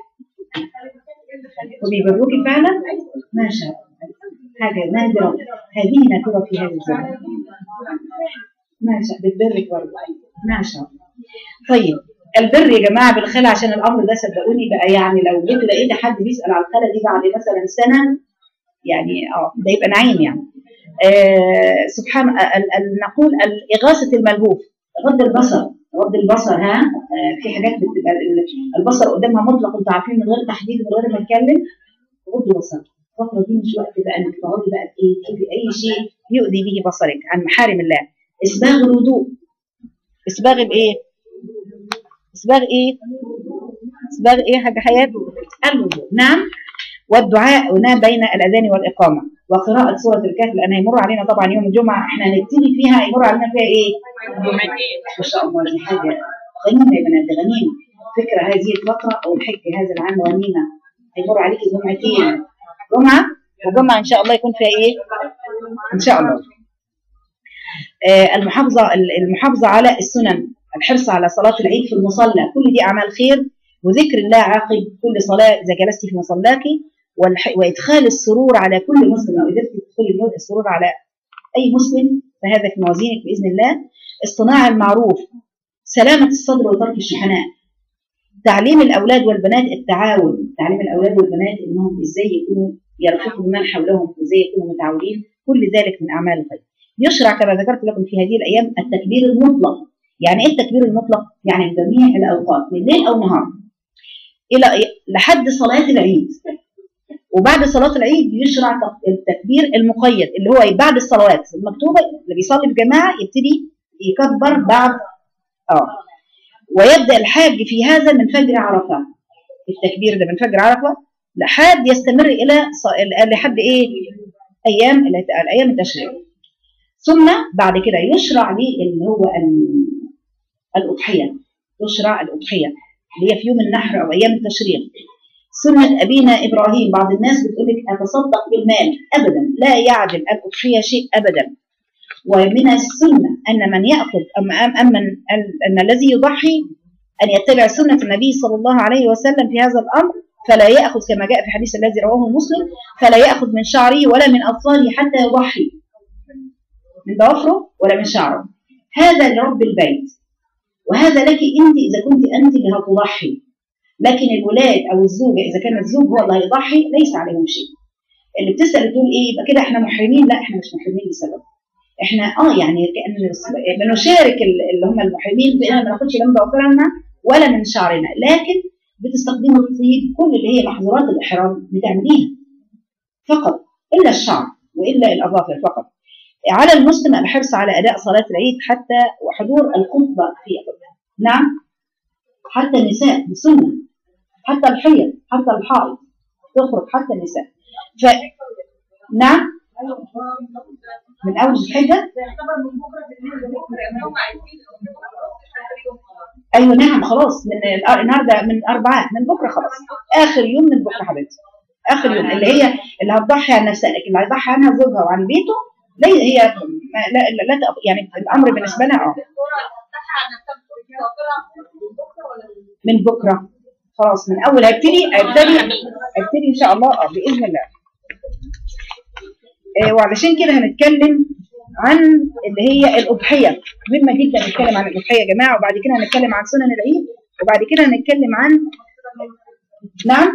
وبيبروكي فعلا؟ ما شاء الله حاجة نادرة هذه نادرة في هذا الزمن ما شاء بتبرك برضه ما شاء الله طيب البر يا جماعة بالخالة عشان الأمر ده صدقوني بقى يعني لو جيت لقيت حد بيسأل على الخالة دي بعد مثلا سنة يعني اه ده يبقى نعيم يعني آه سبحان ال- ال- نقول إغاثة الملهوف غض البصر غض البصر ها آه في حاجات بتبقى ال- البصر قدامها مطلق انتوا عارفين من غير تحديد من غير ما اتكلم غض البصر الفترة دي مش وقت بقى انك تقعدي بقى ايه تشوفي اي شيء يؤذي به بصرك عن محارم الله اسباغ الوضوء اسباغ الايه؟ اسباغ ايه؟ اسباغ ايه يا حاجه حياه؟ الوضوء نعم والدعاء هنا بين الاذان والاقامه وقراءه سوره الكهف لان هيمر علينا طبعا يوم الجمعه احنا هنبتدي فيها هيمر علينا فيها ايه؟ ما شاء الله دي حاجه غنيمه يا بنات دي غنيمه فكره هذه الفتره او الحج هذا العام غنيمه هيمر عليكي جمعتين جمعه وجمعه ان شاء الله يكون فيها ايه؟ ان شاء الله آه، المحافظه المحافظه على السنن الحرص على صلاه العيد في المصلى كل دي اعمال خير وذكر الله عقب كل صلاه اذا جلست في مصلاك والح- وادخال السرور على كل مسلم او قدرت تدخلي السرور على اي مسلم فهذا في موازينك باذن الله اصطناع المعروف سلامه الصدر وترك الشحناء تعليم الاولاد والبنات التعاون تعليم الاولاد والبنات انهم ازاي يكونوا يرفقوا بمن حولهم ازاي يكونوا متعاونين كل ذلك من اعمال الخير يشرع كما ذكرت لكم في هذه الايام التكبير المطلق يعني ايه التكبير المطلق يعني في جميع الاوقات من ليل او نهار الى لحد صلاه العيد وبعد صلاه العيد يشرع التكبير المقيد اللي هو بعد الصلوات المكتوبه اللي بيصلي في جماعه يبتدي يكبر بعد اه ويبدا الحاج في هذا من فجر عرفه التكبير ده من فجر عرفه لحد يستمر الى ص- لحد ايه ايام الايام التشريق ثم بعد كده يشرع لي اللي هو ال- الأضحية يشرع الأضحية اللي هي في يوم النحر أو أيام التشريق سنة أبينا إبراهيم بعض الناس بتقول لك أتصدق بالمال أبدا لا يعدل الأضحية شيء أبدا ومن السنة أن من يأخذ أم أم أم من ال- أن الذي يضحي أن يتبع سنة النبي صلى الله عليه وسلم في هذا الأمر فلا يأخذ كما جاء في الحديث الذي رواه مسلم فلا يأخذ من شعره ولا من أظفاره حتى يضحي من ضوافره ولا من شعره هذا لرب البيت وهذا لك انت اذا كنت انت اللي هتضحي لكن الولاد او الزوجه اذا كان الزوج هو اللي هيضحي ليس عليهم شيء اللي بتسال تقول ايه يبقى كده احنا محرمين لا احنا مش محرمين لسبب احنا اه يعني كان بنشارك ال- اللي هم المحرمين بان ما ناخدش لا من ضوافرنا ولا من شعرنا لكن بتستخدموا الطيب كل اللي هي محظورات الاحرام بتعمليها فقط الا الشعر والا الاظافر فقط على المسلم الحرص على اداء صلاه العيد حتى وحضور الخطبه في نعم حتى النساء بسنه حتى الحيض حتى الحائض تخرج حتى النساء ف نعم من اول الحجه ايوه نعم خلاص من الأر- النهارده من اربعاء من بكره خلاص اخر يوم من بكره حبيبتي اخر يوم اللي هي اللي هتضحي عن نفسها لكن اللي هيضحي عنها زوجها وعن بيته لا هي ما- لا لا, لا تق- يعني الامر بالنسبه لها اه من بكره خلاص من اول هيبتدي هيبتدي هيبتدي ان شاء الله اه باذن الله آه وعلشان كده هنتكلم عن اللي هي الاضحيه مهمه جدا نتكلم عن الاضحيه يا جماعه وبعد كده هنتكلم عن سنن العيد وبعد كده هنتكلم عن نعم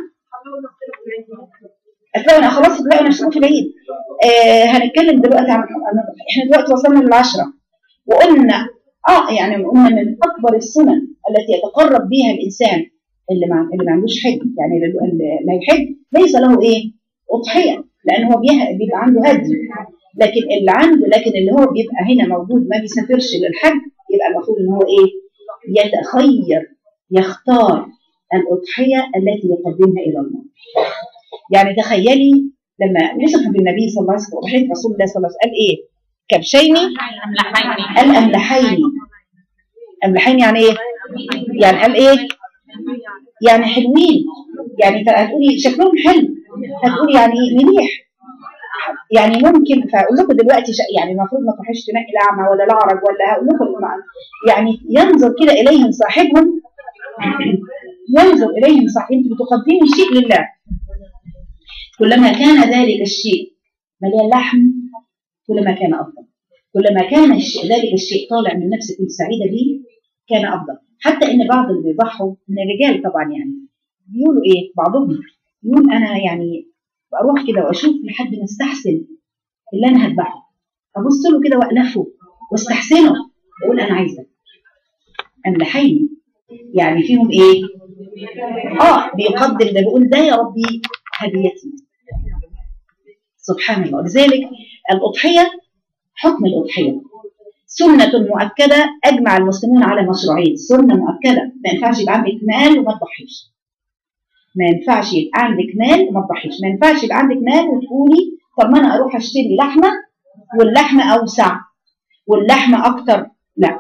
هتلاقوا خلاص هتلاقوا نفسكم في العيد آه هنتكلم دلوقتي عن عن- احنا دلوقتي وصلنا للعشره وقلنا اه يعني قلنا من اكبر السنن التي يتقرب بها الانسان اللي ما اللي ما عندوش حج يعني اللي اللي هيحج ليس له ايه؟ اضحيه لان هو بيه- بيبقى عنده هدي لكن اللي عنده لكن اللي هو بيبقى هنا موجود ما بيسافرش للحج يبقى المفروض ان هو ايه؟ يتخير يختار الاضحيه التي يقدمها الى الله. يعني تخيلي لما وصف بالنبي صلى الله عليه وسلم وحيث رسول الله صلى الله عليه وسلم قال ايه؟ كبشين الاملحين املحين يعني ايه؟ يعني قال ايه؟ يعني حلوين يعني هتقولي شكلهم حلو هتقولي يعني مليح يعني ممكن فاقول لكم دلوقتي شا- يعني المفروض ما تروحيش تنقي الاعمى ولا الاعرج ولا هقول لكم المعنى. يعني ينظر كده اليهم صاحبهم ينظر اليهم صاحب انت بتقدمي شيء لله كلما كان ذلك الشيء مليان لحم كلما كان افضل كلما كان الشيء ذلك الشيء طالع من نفسك كنت سعيده به كان افضل حتى ان بعض اللي بيضحوا من الرجال طبعا يعني بيقولوا ايه بعضهم يقول انا يعني واروح كده واشوف لحد ما استحسن اللي انا هذبحه ابص له كده والفه واستحسنه واقول انا عايزه املحين يعني فيهم ايه اه بيقدم ده بيقول ده يا ربي هديتي سبحان الله لذلك الأضحية حكم الأضحية سنة مؤكدة أجمع المسلمون على مشروعية سنة مؤكدة ما ينفعش يبقى عندك مال وما تضحيش ما ينفعش يبقى عندك مال وما تضحيش ما ينفعش يبقى عندك مال وتقولي طب ما أنا أروح أشتري لحمة واللحمة أوسع واللحمة أكتر لا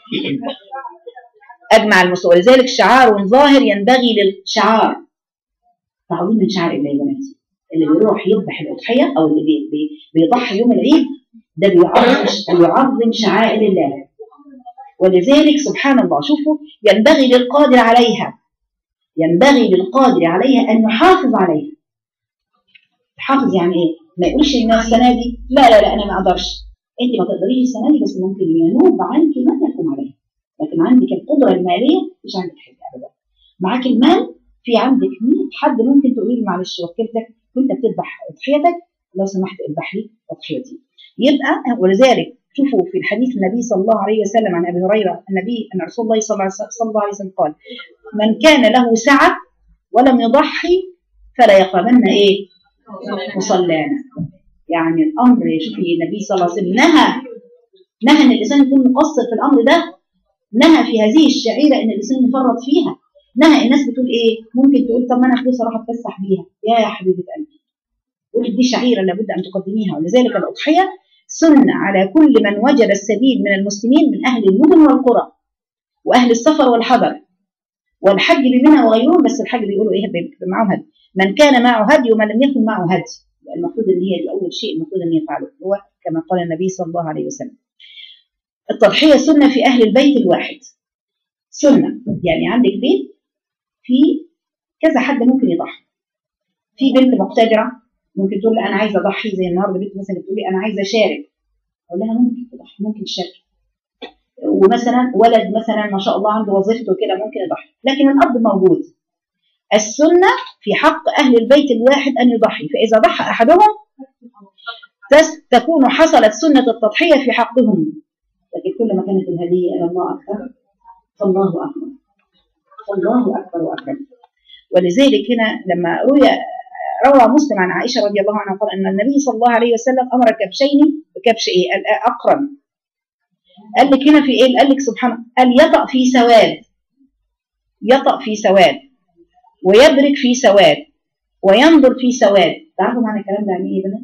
أجمع المسلمون ولذلك شعار ظاهر ينبغي للشعار تعظيم من شعائر الله يا بناتي اللي بيروح يذبح الأضحية أو اللي بي بي بيضحي يوم العيد ده بيعظم بيعظم شعائر الله ولذلك سبحان الله شوفوا ينبغي للقادر عليها ينبغي للقادر عليها أن يحافظ عليها يحافظ يعني إيه؟ ما يقولش إن السنة دي لا لا لا أنا ما أقدرش أنت ما تقدريش السنة دي بس ممكن ينوب عنك ما يكون عليها لكن عندك القدرة المالية مش عندك حاجة أبدا معاك المال في عندك 100 حد ممكن تقولي له معلش وكلتك وانت بتذبح اضحيتك لو سمحت اذبح لي اضحيتي يبقى ولذلك شوفوا في الحديث النبي صلى الله عليه وسلم عن ابي هريره النبي ان رسول الله صلى الله عليه وسلم قال من كان له سعه ولم يضحي فلا يقربن ايه مصلانا يعني الامر شوفي النبي صلى الله عليه وسلم نهى نهى ان الانسان يكون مقصر في الامر ده نهى في هذه الشعيره ان الانسان يفرط فيها نهى الناس بتقول ايه ممكن تقول طب ما انا فلوس اروح اتفسح بيها يا حبيبه قلبي قلت دي شعيره لابد ان تقدميها ولذلك الاضحيه سنه على كل من وجد السبيل من المسلمين من اهل المدن والقرى واهل السفر والحضر والحج بمنى وغيرهم بس الحج بيقولوا ايه بيبقى معاهم هدي من كان معه هدي ومن لم يكن معه هدي المفروض ان هي دي اول شيء المفروض ان يفعله هو كما قال النبي صلى الله عليه وسلم التضحيه سنه في اهل البيت الواحد سنه يعني عندك بيت في كذا حد ممكن يضحي في بنت مقتدره ممكن تقول انا عايزه اضحي زي النهارده بنت مثلا تقول لي انا عايزه اشارك اقول لها ممكن تضحي ممكن تشارك ومثلا ولد مثلا ما شاء الله عنده وظيفته كده ممكن يضحي لكن الاب موجود السنه في حق اهل البيت الواحد ان يضحي فاذا ضحى احدهم تكون حصلت سنه التضحيه في حقهم لكن كل ما كانت الهديه الى الله اكثر فالله اكبر الله اكبر واكبر ولذلك هنا لما روي روى مسلم عن عائشه رضي الله عنها قال ان النبي صلى الله عليه وسلم امر كبشين بكبش ايه اقرن قال لك هنا في ايه قال لك سبحانه قال يطأ في سواد يطأ في سواد ويبرك في سواد وينظر في سواد تعرفوا معنى الكلام ده يعني ايه يا بنات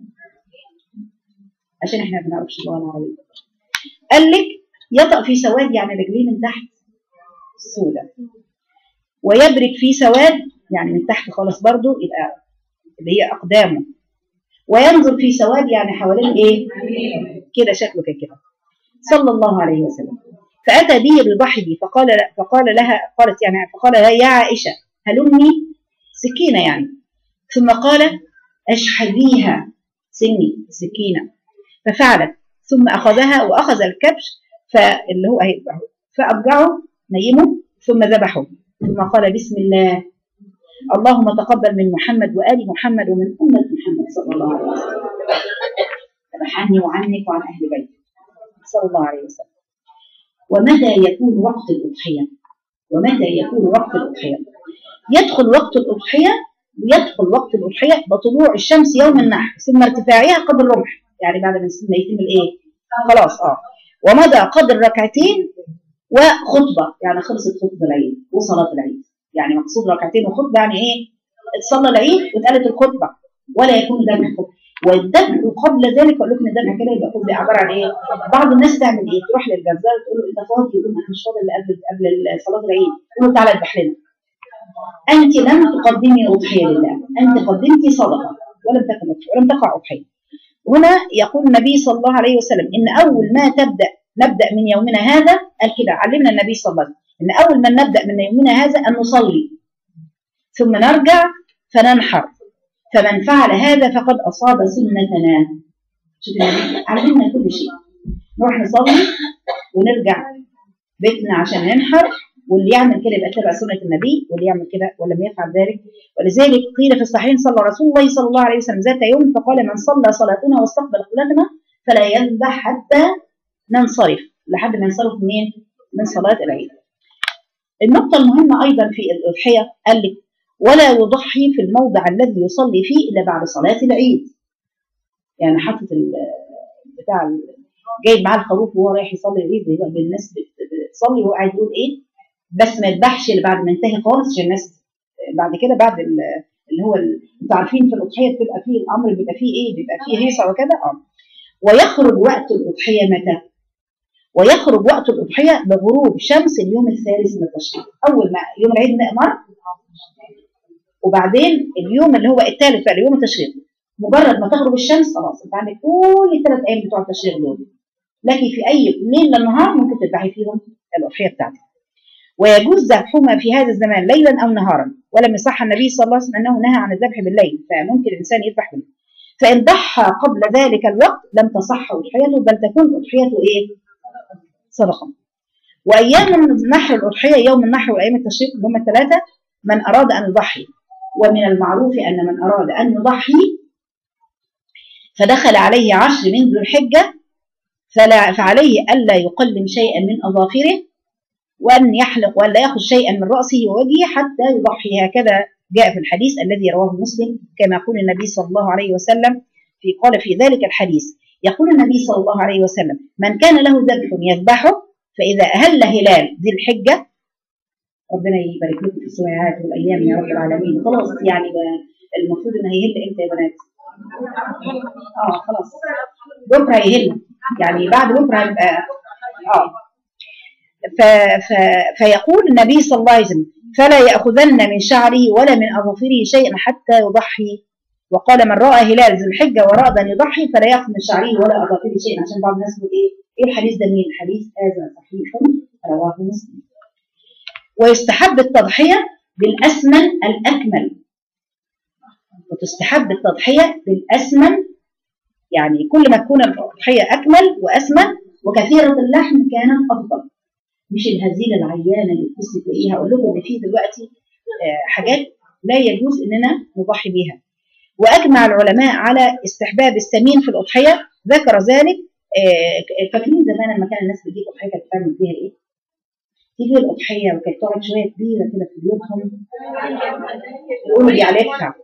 عشان احنا ما بنعرفش اللغه العربيه قال لك يطأ في سواد يعني رجليه من تحت سودة ويبرك في سواد يعني من تحت خالص برضو يبقى اللي هي أقدامه وينظر في سواد يعني حوالين إيه كده شكله كده صلى الله عليه وسلم فأتى به بضحيه فقال فقال لها قالت يعني فقال لها يا عائشة هلمي سكينة يعني ثم قال أشحذيها سني سكينة ففعلت ثم أخذها وأخذ الكبش فاللي هو فأرجعه نيمه ثم ذبحه ثم قال بسم الله اللهم تقبل من محمد وآل محمد ومن أمة محمد صلى الله عليه وسلم ذبح عني وعنك وعن أهل بيتي صلى الله عليه وسلم ومتى يكون وقت الأضحية ومتى يكون وقت الأضحية يدخل وقت الأضحية يدخل وقت الأضحية بطلوع الشمس يوم النحر ثم ارتفاعها قدر الرمح يعني بعد ما يتم الإيه خلاص اه ومضى قدر ركعتين وخطبة يعني خلصت خطبة العيد وصلاة العيد يعني مقصود ركعتين وخطبة يعني ايه اتصلى العيد واتقالت الخطبة ولا يكون ذبح خطبة والذبح قبل ذلك اقول لكم الذبح كده يبقى خطبة عبارة عن ايه بعض الناس تعمل ايه تروح للجزار تقول له انت فاضي يقول انا مش فاضي الا قبل قبل صلاة العيد يقول له تعالى اذبح لنا انت لم تقدمي اضحية لله انت قدمتي صدقة ولم تكن ولم تقع اضحية هنا يقول النبي صلى الله عليه وسلم ان اول ما تبدا نبدا من يومنا هذا قال كده علمنا النبي صلى الله عليه وسلم ان اول ما نبدا من يومنا هذا ان نصلي ثم نرجع فننحر فمن فعل هذا فقد اصاب سنتنا شوف علمنا كل شيء نروح نصلي ونرجع بيتنا عشان ننحر واللي يعمل كده يبقى اتبع سنه النبي واللي يعمل كده ولم يفعل ذلك ولذلك قيل في الصحيحين صلى رسول الله صلى الله عليه وسلم ذات يوم فقال من صلى صلاتنا واستقبل قبلتنا فلا يذبح حتى ننصرف لحد ما ينصرف منين؟ من صلاه العيد. النقطه المهمه ايضا في الاضحيه قال لك ولا يضحي في الموضع الذي يصلي فيه الا بعد صلاه العيد. يعني حاطط ال- بتاع ال- جايب معاه الخروف وهو رايح يصلي العيد يبقى الناس بت- بتصلي وهو قاعد يقول ايه بس ما يذبحش اللي بعد ما ينتهي خالص عشان الناس بعد كده بعد ال- اللي هو ال- انتوا عارفين في الاضحيه بتبقى فيه الامر بيبقى فيه ايه بيبقى فيه هيصه وكده اه ويخرج وقت الاضحيه متى؟ ويخرج وقت الاضحيه بغروب شمس اليوم الثالث من التشريق اول ما يوم العيد مر وبعدين اليوم اللي هو الثالث بقى يوم التشريق مجرد ما تغرب الشمس خلاص انت عندك كل الثلاث ايام بتوع التشريق دول لكن في اي ليل للنهار ممكن تذبحي فيهم الاضحيه بتاعتك ويجوز ذبحهما في هذا الزمان ليلا او نهارا ولم يصح النبي صلى الله عليه وسلم انه نهى عن الذبح بالليل فممكن الانسان يذبح بالليل فان ضحى قبل ذلك الوقت لم تصح اضحيته بل تكون اضحيته ايه؟ صدقه وايام النحر الاضحيه يوم النحر وايام التشريق اللي هم الثلاثه من اراد ان يضحي ومن المعروف ان من اراد ان يضحي فدخل عليه عشر من ذو الحجه فلا فعليه الا يقلم شيئا من اظافره وأن يحلق وأن لا يأخذ شيئا من رأسه ووجهه حتى يضحي هكذا جاء في الحديث الذي رواه مسلم كما يقول النبي صلى الله عليه وسلم في قال في ذلك الحديث يقول النبي صلى الله عليه وسلم من كان له ذبح يذبحه فإذا أهل هلال ذي الحجة ربنا يبارك لكم في السماعات والأيام يا رب العالمين خلاص يعني بقى المفروض إن هيهل إمتى يا بنات؟ اه خلاص بكرة هيهل يعني بعد بكرة هيبقى اه ف... ف... فيقول النبي صلى الله عليه وسلم فلا يأخذن من شعره ولا من أظافره شيئا حتى يضحي وقال من رأى هلال ذي الحجة وأراد أن يضحي فلا يأخذ من شعره ولا أظافره شيئا عشان بعض الناس يقول إيه إيه الحديث ده مين؟ الحديث هذا صحيح رواه مسلم ويستحب التضحية بالأسمن الأكمل وتستحب التضحية بالأسمن يعني كل ما تكون التضحية أكمل وأسمن وكثيرة اللحم كانت أفضل مش الهزيله العيانه اللي تبص تلاقيها اقول لكم ان في دلوقتي آه، حاجات لا يجوز اننا نضحي بها واجمع العلماء على استحباب السمين في الاضحيه ذكر ذلك آه، فاكرين زمان لما كان الناس بتجيب اضحيه كانت بتعمل فيها ايه؟ تيجي الاضحيه وكانت تقعد شويه كبيره كده في بيوتهم يقولوا دي عليها ادفع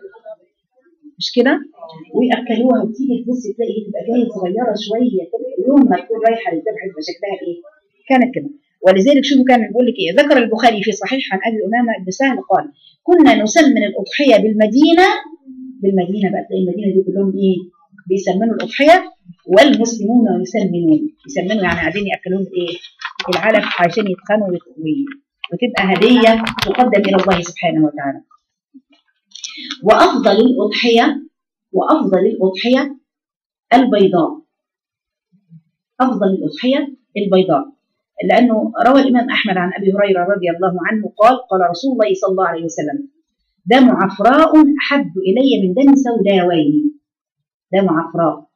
مش كده؟ وياكلوها وتيجي تبص تلاقي تبقى جايه صغيره شويه كده يوم ما تكون رايحه للذبح يبقى شكلها ايه؟ كانت كده ولذلك شوفوا كان بيقول لك ايه ذكر البخاري في صحيح عن ابي امامه بن سهل قال كنا نسمن الاضحيه بالمدينه بالمدينه بقى تلاقي المدينه دي كلهم ايه بيسمنوا الاضحيه والمسلمون يسمنون يسمنوا يعني قاعدين ياكلون ايه العلف عشان يتخنوا ويت- وي- وتبقى هديه تقدم الى الله سبحانه وتعالى وافضل الاضحيه وافضل الاضحيه البيضاء افضل الاضحيه البيضاء لانه روى الامام احمد عن ابي هريره رضي الله عنه قال قال رسول الله صلى الله عليه وسلم دم عفراء احب الي من دم سوداوين دم عفراء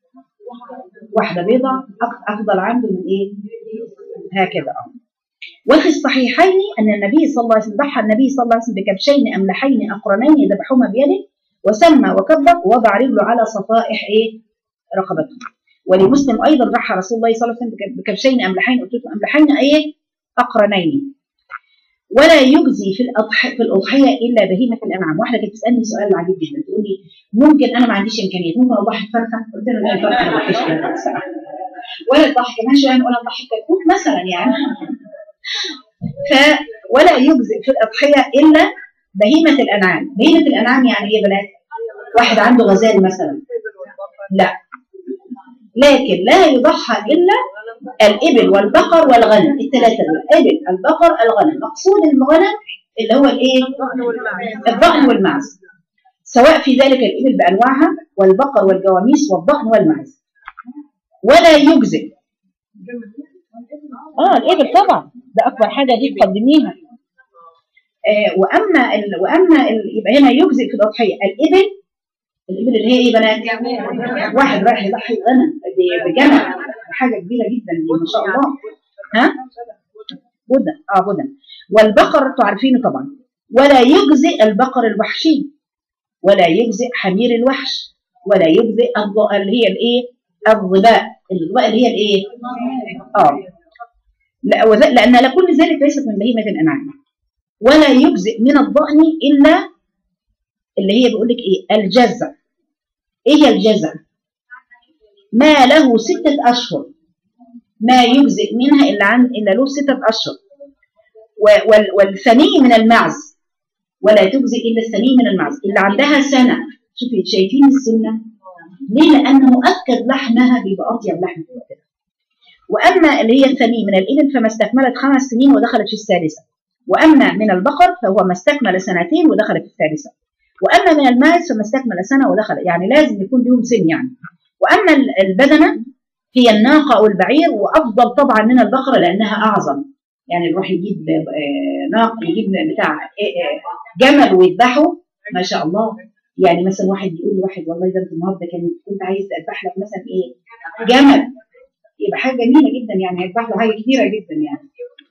واحده بيضاء أف- افضل عنده من ايه هكذا اه وفي الصحيحين ان النبي صلى الله عليه وسلم ضحى النبي صلى الله عليه وسلم بكبشين املحين اقرنين ذبحهما بيده وسمى وكبر ووضع رجله على صفائح ايه رقبته ولمسلم ايضا ضحى رسول الله صلى الله عليه وسلم بكبشين املحين قلت لكم املحين ايه اقرنين ولا يجزي في الأضحية في الأضحية إلا بهيمة الأنعام، واحدة كانت تسألني سؤال عجيب جدا تقول لي ممكن أنا ما عنديش إمكانيات ممكن أضحي فرخة؟ قلت لها لا الفرخة ما أضحيش فرخة ولا أضحي كمان شوية ولا أضحي كتكوت مثلا يعني ف ولا يجزئ في الأضحية إلا بهيمة الأنعام، بهيمة الأنعام يعني إيه يا بنات؟ واحد عنده غزال مثلا لا لكن لا يضحى إلا الإبل والبقر والغنم الثلاثة دول الإبل البقر الغنم مقصود الغنم اللي هو الإيه؟ الضأن والمعز سواء في ذلك الإبل بأنواعها والبقر والجواميس والضأن والمعز ولا يجزئ اه الإبل طبعا ده أكبر حاجة دي تقدميها آه وأما ال... وأما ال... يبقى هنا يجزئ في الأضحية الإبل الإبل اللي هي إيه بنات؟ واحد رايح يضحي غنم ب- بجمل حاجة كبيرة جدا دي ما شاء الله ها؟ بدن اه بدن والبقر تعرفينه طبعا ولا يجزئ البقر الوحشي ولا يجزئ حمير الوحش ولا يجزئ الض- اللي هي الايه الظباء الظباء اللي هي الايه اه لا وذ- لان لكل ذلك ليست من بهيمه الانعام ولا يجزئ من الضأن الا اللي هي بيقول لك ايه الجزع ايه هي الجزع ما له ستة أشهر ما يجزئ منها إلا عن إلا له ستة أشهر و- وال- والثني من المعز ولا تجزئ إلا الثني من المعز اللي عندها سنة شوفي شايفين السنة ليه لأن مؤكد لحمها بيبقى أطيب لحم في الوقت ده وأما اللي هي الثني من الإبل فما استكملت خمس سنين ودخلت في الثالثة وأما من البقر فهو ما استكمل سنتين ودخل في الثالثة وأما من الماعز فما استكمل سنة ودخل يعني لازم يكون لهم سن يعني وأما ال- البدنة هي الناقة أو البعير وأفضل طبعا من البقرة لأنها أعظم يعني يروح يجيب آه، ناق يجيب بتاع آه، آه، جمل ويذبحه ما شاء الله يعني مثلا واحد يقول لواحد والله ده انت النهارده كان كنت عايز اذبح لك مثلا ايه جمل يبقى حاجه جميله جدا يعني هيذبح له حاجه كبيره جدا يعني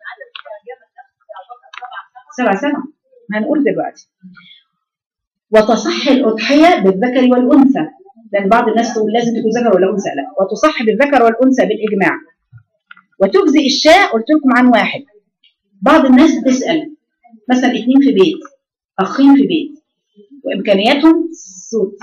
سبع سنة هنقول دلوقتي وتصح الأضحية بالذكر والأنثى لأن بعض الناس تقول لازم تكون ذكر ولا أنثى لا وتصح بالذكر والأنثى بالإجماع وتجزئ الشاء قلت لكم عن واحد بعض الناس تسأل مثلا اثنين في بيت أخين في بيت وإمكانياتهم صوت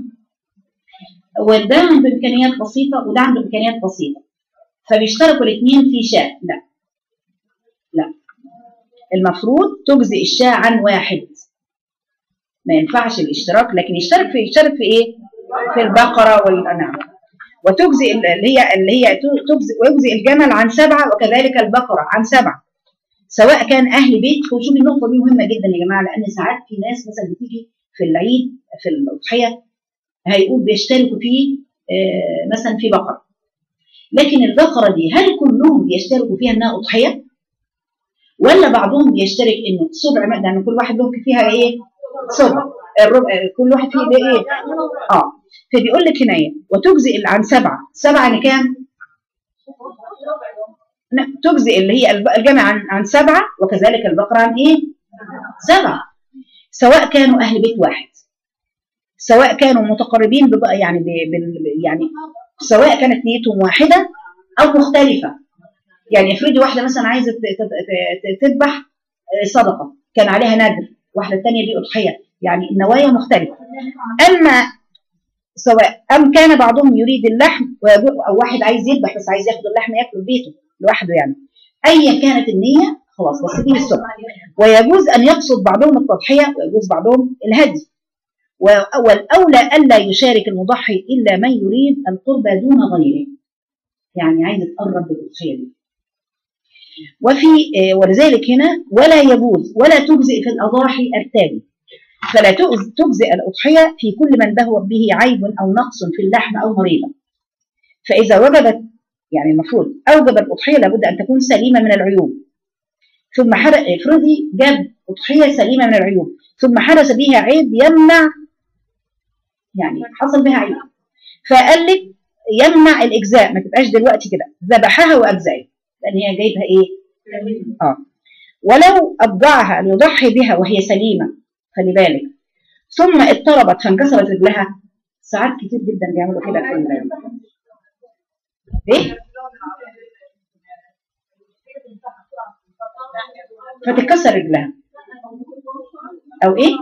وده عنده إمكانيات بسيطة وده عنده إمكانيات بسيطة فبيشتركوا الاثنين في شاء لا لا المفروض تجزئ الشاة عن واحد ما ينفعش الاشتراك لكن يشترك في يشترك في ايه في البقرة والأنعام وتجزئ اللي هي اللي هي تجزئ ويجزئ الجمل عن سبعة وكذلك البقرة عن سبعة سواء كان أهل بيت وشوف النقطة دي مهمة جدا يا جماعة لأن ساعات في ناس مثلا بتيجي في العيد في الأضحية هيقول بيشتركوا في آه، مثلا في بقرة لكن البقرة دي هل كلهم بيشتركوا فيها إنها أضحية؟ ولا بعضهم بيشترك انه سبع مادة يعني كل واحد له فيها ايه سبع الربع كل واحد فيه ده ايه اه فبيقول لك هنا ايه وتجزئ عن سبعه سبعه يعني كام ن- تجزئ اللي هي الب- الجمع عن عن سبعه وكذلك البقره عن ايه سبعه سواء كانوا اهل بيت واحد سواء كانوا متقربين ببقى يعني ب... بال- يعني سواء كانت نيتهم واحده او مختلفه يعني افرضي واحده مثلا عايزه ت- ت- ت- تذبح آه، صدقه كان عليها نذر واحده الثانيه دي اضحيه يعني النوايا مختلفه اما سواء ام كان بعضهم يريد اللحم ويجو- او واحد عايز يذبح بس عايز ياخد اللحم ياكله في بيته لوحده يعني ايا كانت النيه خلاص بس دي السنه ويجوز ان يقصد بعضهم التضحيه ويجوز بعضهم الهدي و- والاولى الا يشارك المضحي الا من يريد القربى دون غيره يعني عايز تقرب بالاضحيه دي وفي آه، ولذلك هنا ولا يجوز ولا تجزئ في الأضاحي التالي فلا تؤز- تجزئ الأضحية في كل من به به عيب أو نقص في اللحم أو مريضة فإذا وجبت يعني المفروض أوجب الأضحية لابد أن تكون سليمة من العيوب ثم حدث افرضي جاب أضحية سليمة من العيوب ثم حدث بها عيب يمنع يعني حصل بها عيب فقال لك يمنع الإجزاء ما تبقاش دلوقتي كده ذبحها وأجزائها لأن هي جايبها إيه؟ اه ولو أبضعها ليضحي بها وهي سليمة خلي بالك ثم اضطربت فانكسرت رجلها ساعات كتير جدا بيعملوا كده في ال- ايه فتتكسر رجلها او ايه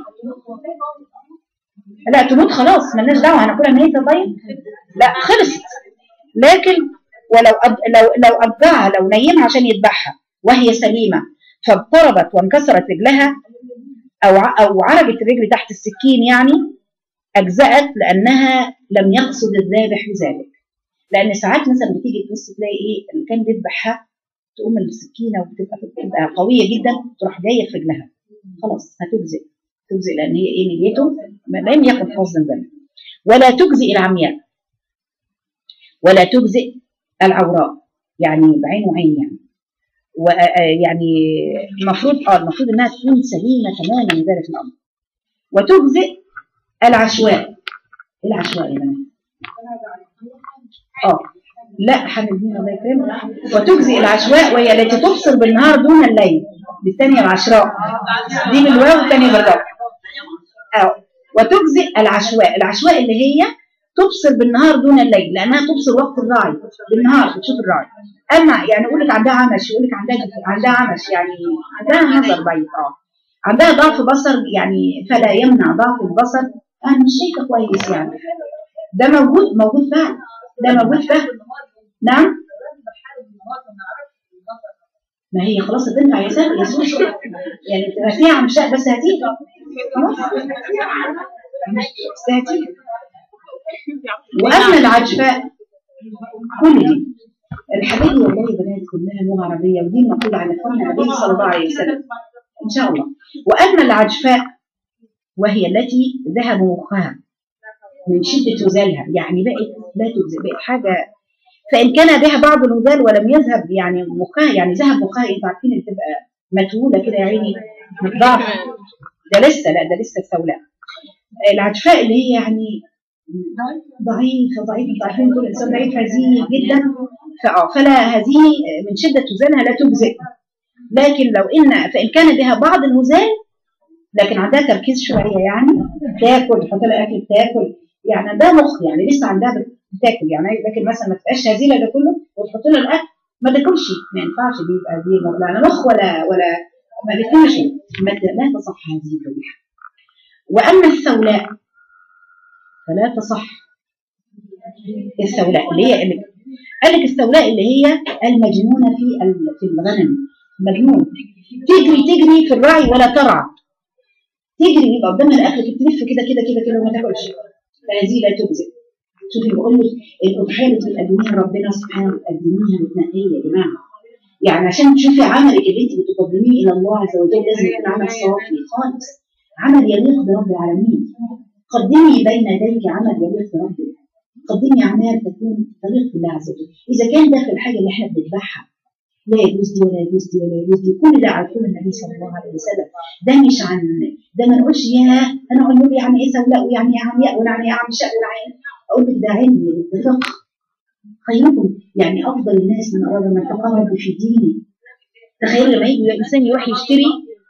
لا تموت خلاص مالناش دعوه هناكلها ميته طيب لا خلصت لكن ولو أب... لو لو ابدعها لو نيمها عشان يذبحها وهي سليمه فاضطربت وانكسرت رجلها او ع- او عرجت الرجل تحت السكين يعني اجزات لانها لم يقصد الذابح بذلك لان ساعات مثلا بتيجي تبص تلاقي ايه اللي كان بيذبحها تقوم السكينه وبتبقى بتبقى قويه جدا تروح جايه في رجلها خلاص هتجزئ تجزئ لان هي ايه نيته ما- لم يكن قصدا ذلك ولا تجزئ العمياء ولا تجزئ العوراء يعني بعين وعين يعني ويعني المفروض اه المفروض انها تكون سليمه تماما من ذلك الامر وتجزئ العشواء إيه العشواء يا بنات اه لا حمدين الله يكرمك وتجزي العشواء وهي التي تبصر بالنهار دون الليل بالثانية العشراء دي بالواو والثانية بالراء أو وتجزي العشواء العشواء اللي هي تبصر بالنهار دون الليل لأنها تبصر وقت الراعي بالنهار بتشوف الراعي أما يعني يقول لك عندها عمش يقول لك عندها عندها عمش يعني عندها نظر بعيد اه عندها ضعف بصر يعني فلا يمنع ضعف البصر أنا مش شايفة كويس يعني ده موجود موجود فعلا ده موجود فعلا نعم ما هي خلاص هتنفع يا سهل يا سوسو يعني تبقى عم شاء بس هتيجي خلاص بس هتيجي واما العجفاء كل دي الحاجات دي والله يا بنات كلها لغه عربيه ودي مقوله على اخواننا النبي صلى الله عليه وسلم ان شاء الله واما العجفاء وهي التي ذهب مخها من شده وزالها يعني بقت لا تجزي بقت حاجه فإن كان بها بعض الهذال ولم يذهب يعني مخها يعني ذهب مخها انتوا عارفين اللي تبقى متهولة كده يا عيني متضاعف ده لسه لا ده لسه السوداء العجفاء اللي هي يعني ضعيفة ضعيفة انتوا عارفين كل إنسان ضعيف هزيل جدا فاه فلا هذه من شدة وزنها لا تجزئ لكن لو إن فإن كان بها بعض الهزال لكن عندها تركيز شوية يعني تاكل تحط لها أكل تاكل يعني ده مخ يعني لسه عندها بتاكل يعني لكن مثلا ما تبقاش هزيله ده كله وتحط لها الاكل ما تاكلش ما ينفعش دي يبقى دي لا مخ ولا ولا ما بتنمش لا تصح هذه الذبيحه واما الثولاء فلا تصح الثولاء اللي هي اللي قال لك الثولاء اللي هي المجنونه في في الغنم مجنون تجري تجري في الرعي ولا ترعى تجري يبقى قدامها الاكل تلف كده كده كده كده وما تاكلش فهذه لا تجزئ شوفي بقول لك الاضحيه اللي بتقدميها ربنا سبحانه بتقدميها متنقيه يا جماعه يعني عشان تشوفي عملك اللي انت بتقدميه الى الله عز وجل لازم يكون عمل صافي خالص عمل يليق برب العالمين قدمي بين يديك عمل يليق بربك قدمي اعمال تكون تليق بالله عز وجل اذا كان ده في الحاجه اللي احنا بنذبحها لا يجوز دي ولا يجوز دي ولا يجوز دي كل ده عارفين النبي صلى الله عليه وسلم ده مش عن ده ما نقولش يا انا اقول له يعني ايه سولاء ويعني ايه عمياء ويعني ايه عم شاء ويعني اقول لك ده علم ده فقه خيركم يعني افضل الناس من اراد ان يتقرب في دينه تخيل لما يجي الانسان يروح يشتري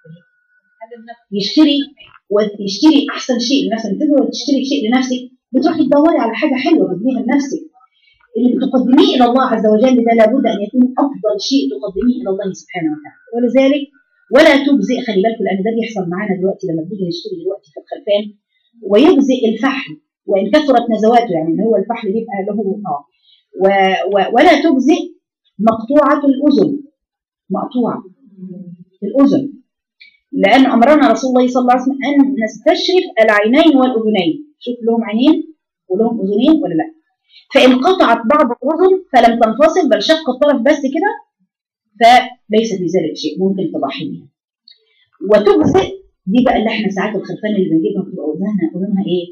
يشتري ويشتري احسن شيء لنفسك تقدر تشتري شيء لنفسك بتروحي تدوري على حاجه حلوه تبنيها لنفسك اللي بتقدميه الى الله عز وجل ده لابد ان يكون افضل شيء تقدميه الى الله سبحانه وتعالى ولذلك ولا تجزئ خلي بالكم لان ده بيحصل معانا دلوقتي لما بنيجي نشتري دلوقتي في الخلفان ويجزئ الفحل وان كثرت نزواته يعني ان هو الفحل بيبقى له اه و و ولا تجزئ مقطوعه الاذن مقطوعه الاذن لان امرنا رسول الله صلى الله عليه وسلم ان نستشرف العينين والاذنين شوف لهم عينين ولهم اذنين ولا لا فان قطعت بعض الاذن فلم تنفصل بل شق الطرف بس كده فليس في ذلك شيء ممكن تضحي بها وتجزئ دي بقى اللي احنا ساعات الخلفان اللي بنجيبها بتبقى اذنها اذنها ايه؟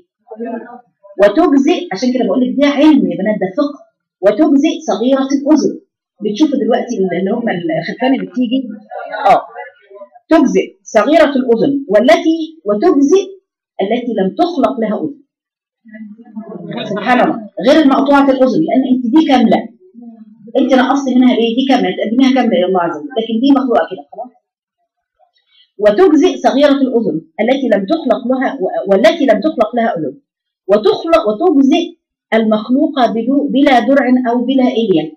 وتجزئ عشان كده بقول لك ده علم يا بنات ده فقه وتجزئ صغيره الاذن بتشوفوا دلوقتي اللي هم الخلفان اللي بتيجي اه تجزئ صغيره الاذن والتي وتجزئ التي لم تخلق لها اذن سبحان الله غير المقطوعه الاذن لان انت دي كامله انت نقصت منها ليه دي كامله تقدميها كامله الى الله عز وجل لكن دي مخلوقه كده خلاص وتجزئ صغيره الاذن التي لم تخلق لها والتي لم تخلق لها اذن وتخلق وتجزئ المخلوقه بلا درع او بلا اليه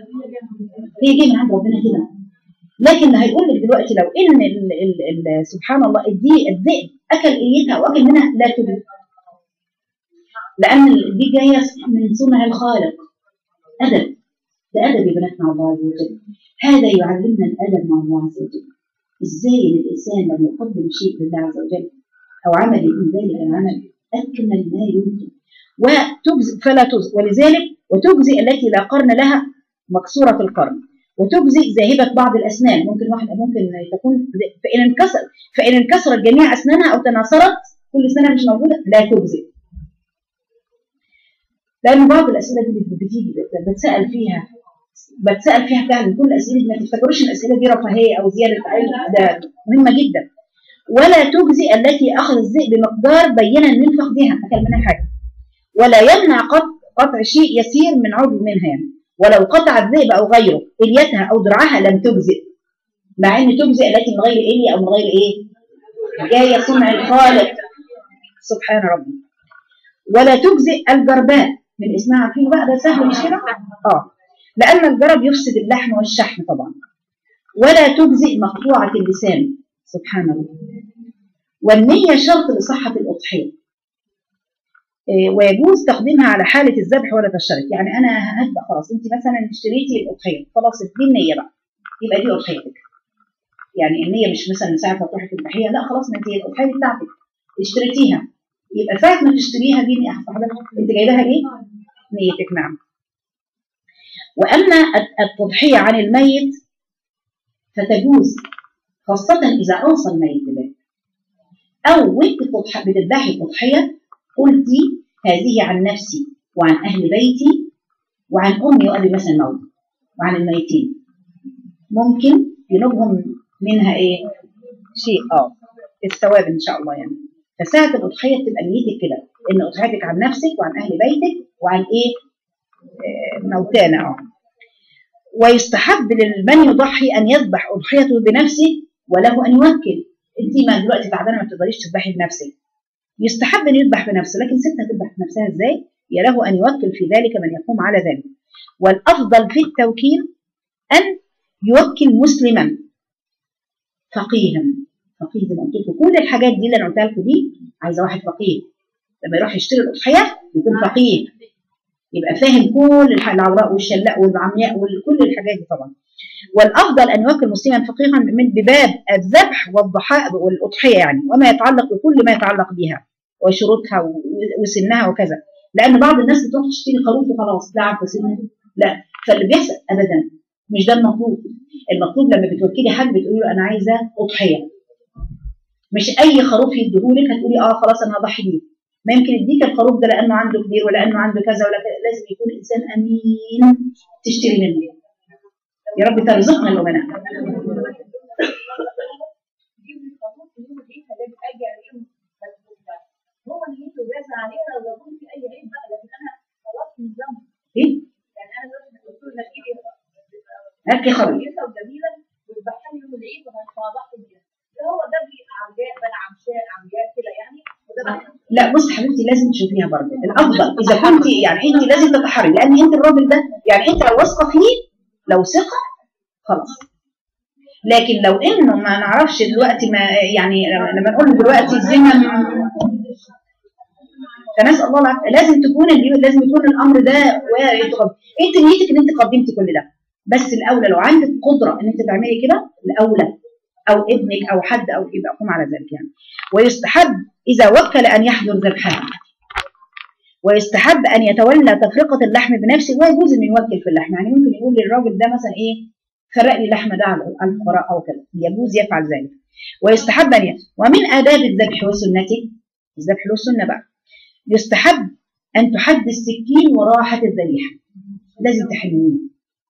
هي دي من عند ربنا كده لكن اللي هيقول لك دلوقتي لو ان ال ال ال سبحان الله الدي الذئب اكل اليتها واكل منها لا تجزئ لان دي جايه من صنع الخالق ادب ده ادب يا بنات مع الله عز وجل هذا يعلمنا الادب مع الله عز وجل ازاي الانسان لما يقدم شيء لله عز وجل او عمل من ذلك العمل اكمل ما يمكن وتجزئ فلا تجزئ ولذلك وتجزئ التي لا قرن لها مكسوره القرن وتجزئ ذاهبه بعض الاسنان ممكن واحده ممكن تكون فان انكسر فان انكسرت جميع اسنانها او تناثرت كل سنه مش موجوده لا تجزئ لان بعض الاسئله دي بتيجي بتسال فيها بتسال فيها فعلا كل اسئله ما تفتكروش الاسئله دي رفاهيه او زياده علم ده مهمه جدا ولا تجزئ التي اخذ الذئب بمقدار بينا من فقدها اكل منها حاجه ولا يمنع قطع قطع شيء يسير من عضو منها يعني ولو قطع الذئب او غيره اليتها او درعها لم تجزئ مع ان تجزئ لكن من غير اليه او من غير ايه جايه صنع الخالق سبحان ربي ولا تجزئ الجرباء من اسمها عارفين بقى ده سهل مش كده اه لان الجرب يفسد اللحم والشحم طبعا ولا تجزئ مقطوعه اللسان سبحان الله والنيه شرط لصحه الاضحيه إيه، ويجوز تقديمها على حاله الذبح ولا تشترك يعني انا هذبح خلاص انت مثلا اشتريتي الاضحيه خلاص دي النيه بقى يبقى دي اضحيتك يعني النيه مش مثلا ساعه ما تروحي تذبحيها لا خلاص ما انت الاضحيه بتاعتك اشتريتيها يبقى ساعه ما تشتريها دي نيه حضرتك انت جايباها ليه؟ نيتك نعم واما التضحيه عن الميت فتجوز خاصه اذا اوصى الميت بذلك او وانت بتضح- بتذبحي التضحيه قلتي هذه عن نفسي وعن اهل بيتي وعن امي وابي مثلا موت وعن الميتين ممكن ينوبهم منها ايه شيء اه الثواب ان شاء الله يعني فساعة الأضحية تبقى نيتك كده إن أضحيتك عن نفسك وعن أهل بيتك وعن إيه آه، موتانا اه ويستحب لمن يضحي أن يذبح أضحيته بنفسه وله أن يوكل أنت ما دلوقتي تعبانة ما تقدريش تذبحي بنفسك يستحب أن يذبح بنفسه لكن ست هتذبح بنفسها إزاي؟ يا له أن يوكل في ذلك من يقوم على ذلك والأفضل في التوكيل أن يوكل مسلما فقيها فقيه زي ما قلت لكم كل الحاجات دي اللي انا قلتها لكم دي عايزه واحد فقيه لما يروح يشتري الاضحيه يكون فقيه يبقى فاهم كل الح- العوراء والشلاء والعمياء وكل الحاجات دي طبعا والافضل ان يوكل مسلما فقيها من بباب الذبح والضحاء والاضحيه يعني وما يتعلق بكل ما يتعلق بها وشروطها و- وسنها وكذا لان بعض الناس بتروح تشتري خروف وخلاص لا عارفه سنه لا فاللي بيحصل ابدا مش ده المطلوب المطلوب لما بتوكلي حد بتقولي له انا عايزه اضحيه مش اي خروف يديهولك هتقولي اه خلاص انا هضحي بيه ما يمكن يديك الخروف ده لانه عنده كبير ولانه عنده كذا ولا كذا لازم يكون انسان امين تشتري منه يا رب ترزقنا الامناء هو اللي انتوا جاز عليها لو يكون في اي عيب بقى لكن انا خلاص من ذنب ايه يعني انا دلوقتي قلت له انك ايه هات لي خروف كويسه وجميله وتذبحها لي يوم العيد وهضحي بيها ده هو ده بيبقى عمجاء بقى عمشاء عمجاء كده يعني وده بقى لا بص حبيبتي لازم تشوفيها برضه الافضل اذا كنت يعني انت لازم تتحري لان انت الراجل ده يعني انت لو واثقه فيه لو ثقه خلاص لكن لو انه ما نعرفش دلوقتي ما يعني لما نقول دلوقتي الزمن فنسال الله العافيه لازم تكون اليوم لازم يكون الامر ده وارد انت نيتك ان انت قدمت كل ده بس الاولى لو عندك قدره ان انت تعملي كده الاولى او ابنك او حد او يبقى قوم على ذلك يعني ويستحب اذا وكل ان يحضر ذبحها ويستحب ان يتولى تفرقه اللحم بنفسه ويجوز ان يوكل في اللحم يعني ممكن يقول للراجل ده مثلا ايه فرق لي اللحمه ده على على الفقراء او كده يجوز يفعل ذلك ويستحب ان ي- ومن آداب الذبح وسنته الذبح له سنه بقى يستحب ان تحد السكين وراحه الذبيحه لازم تحميه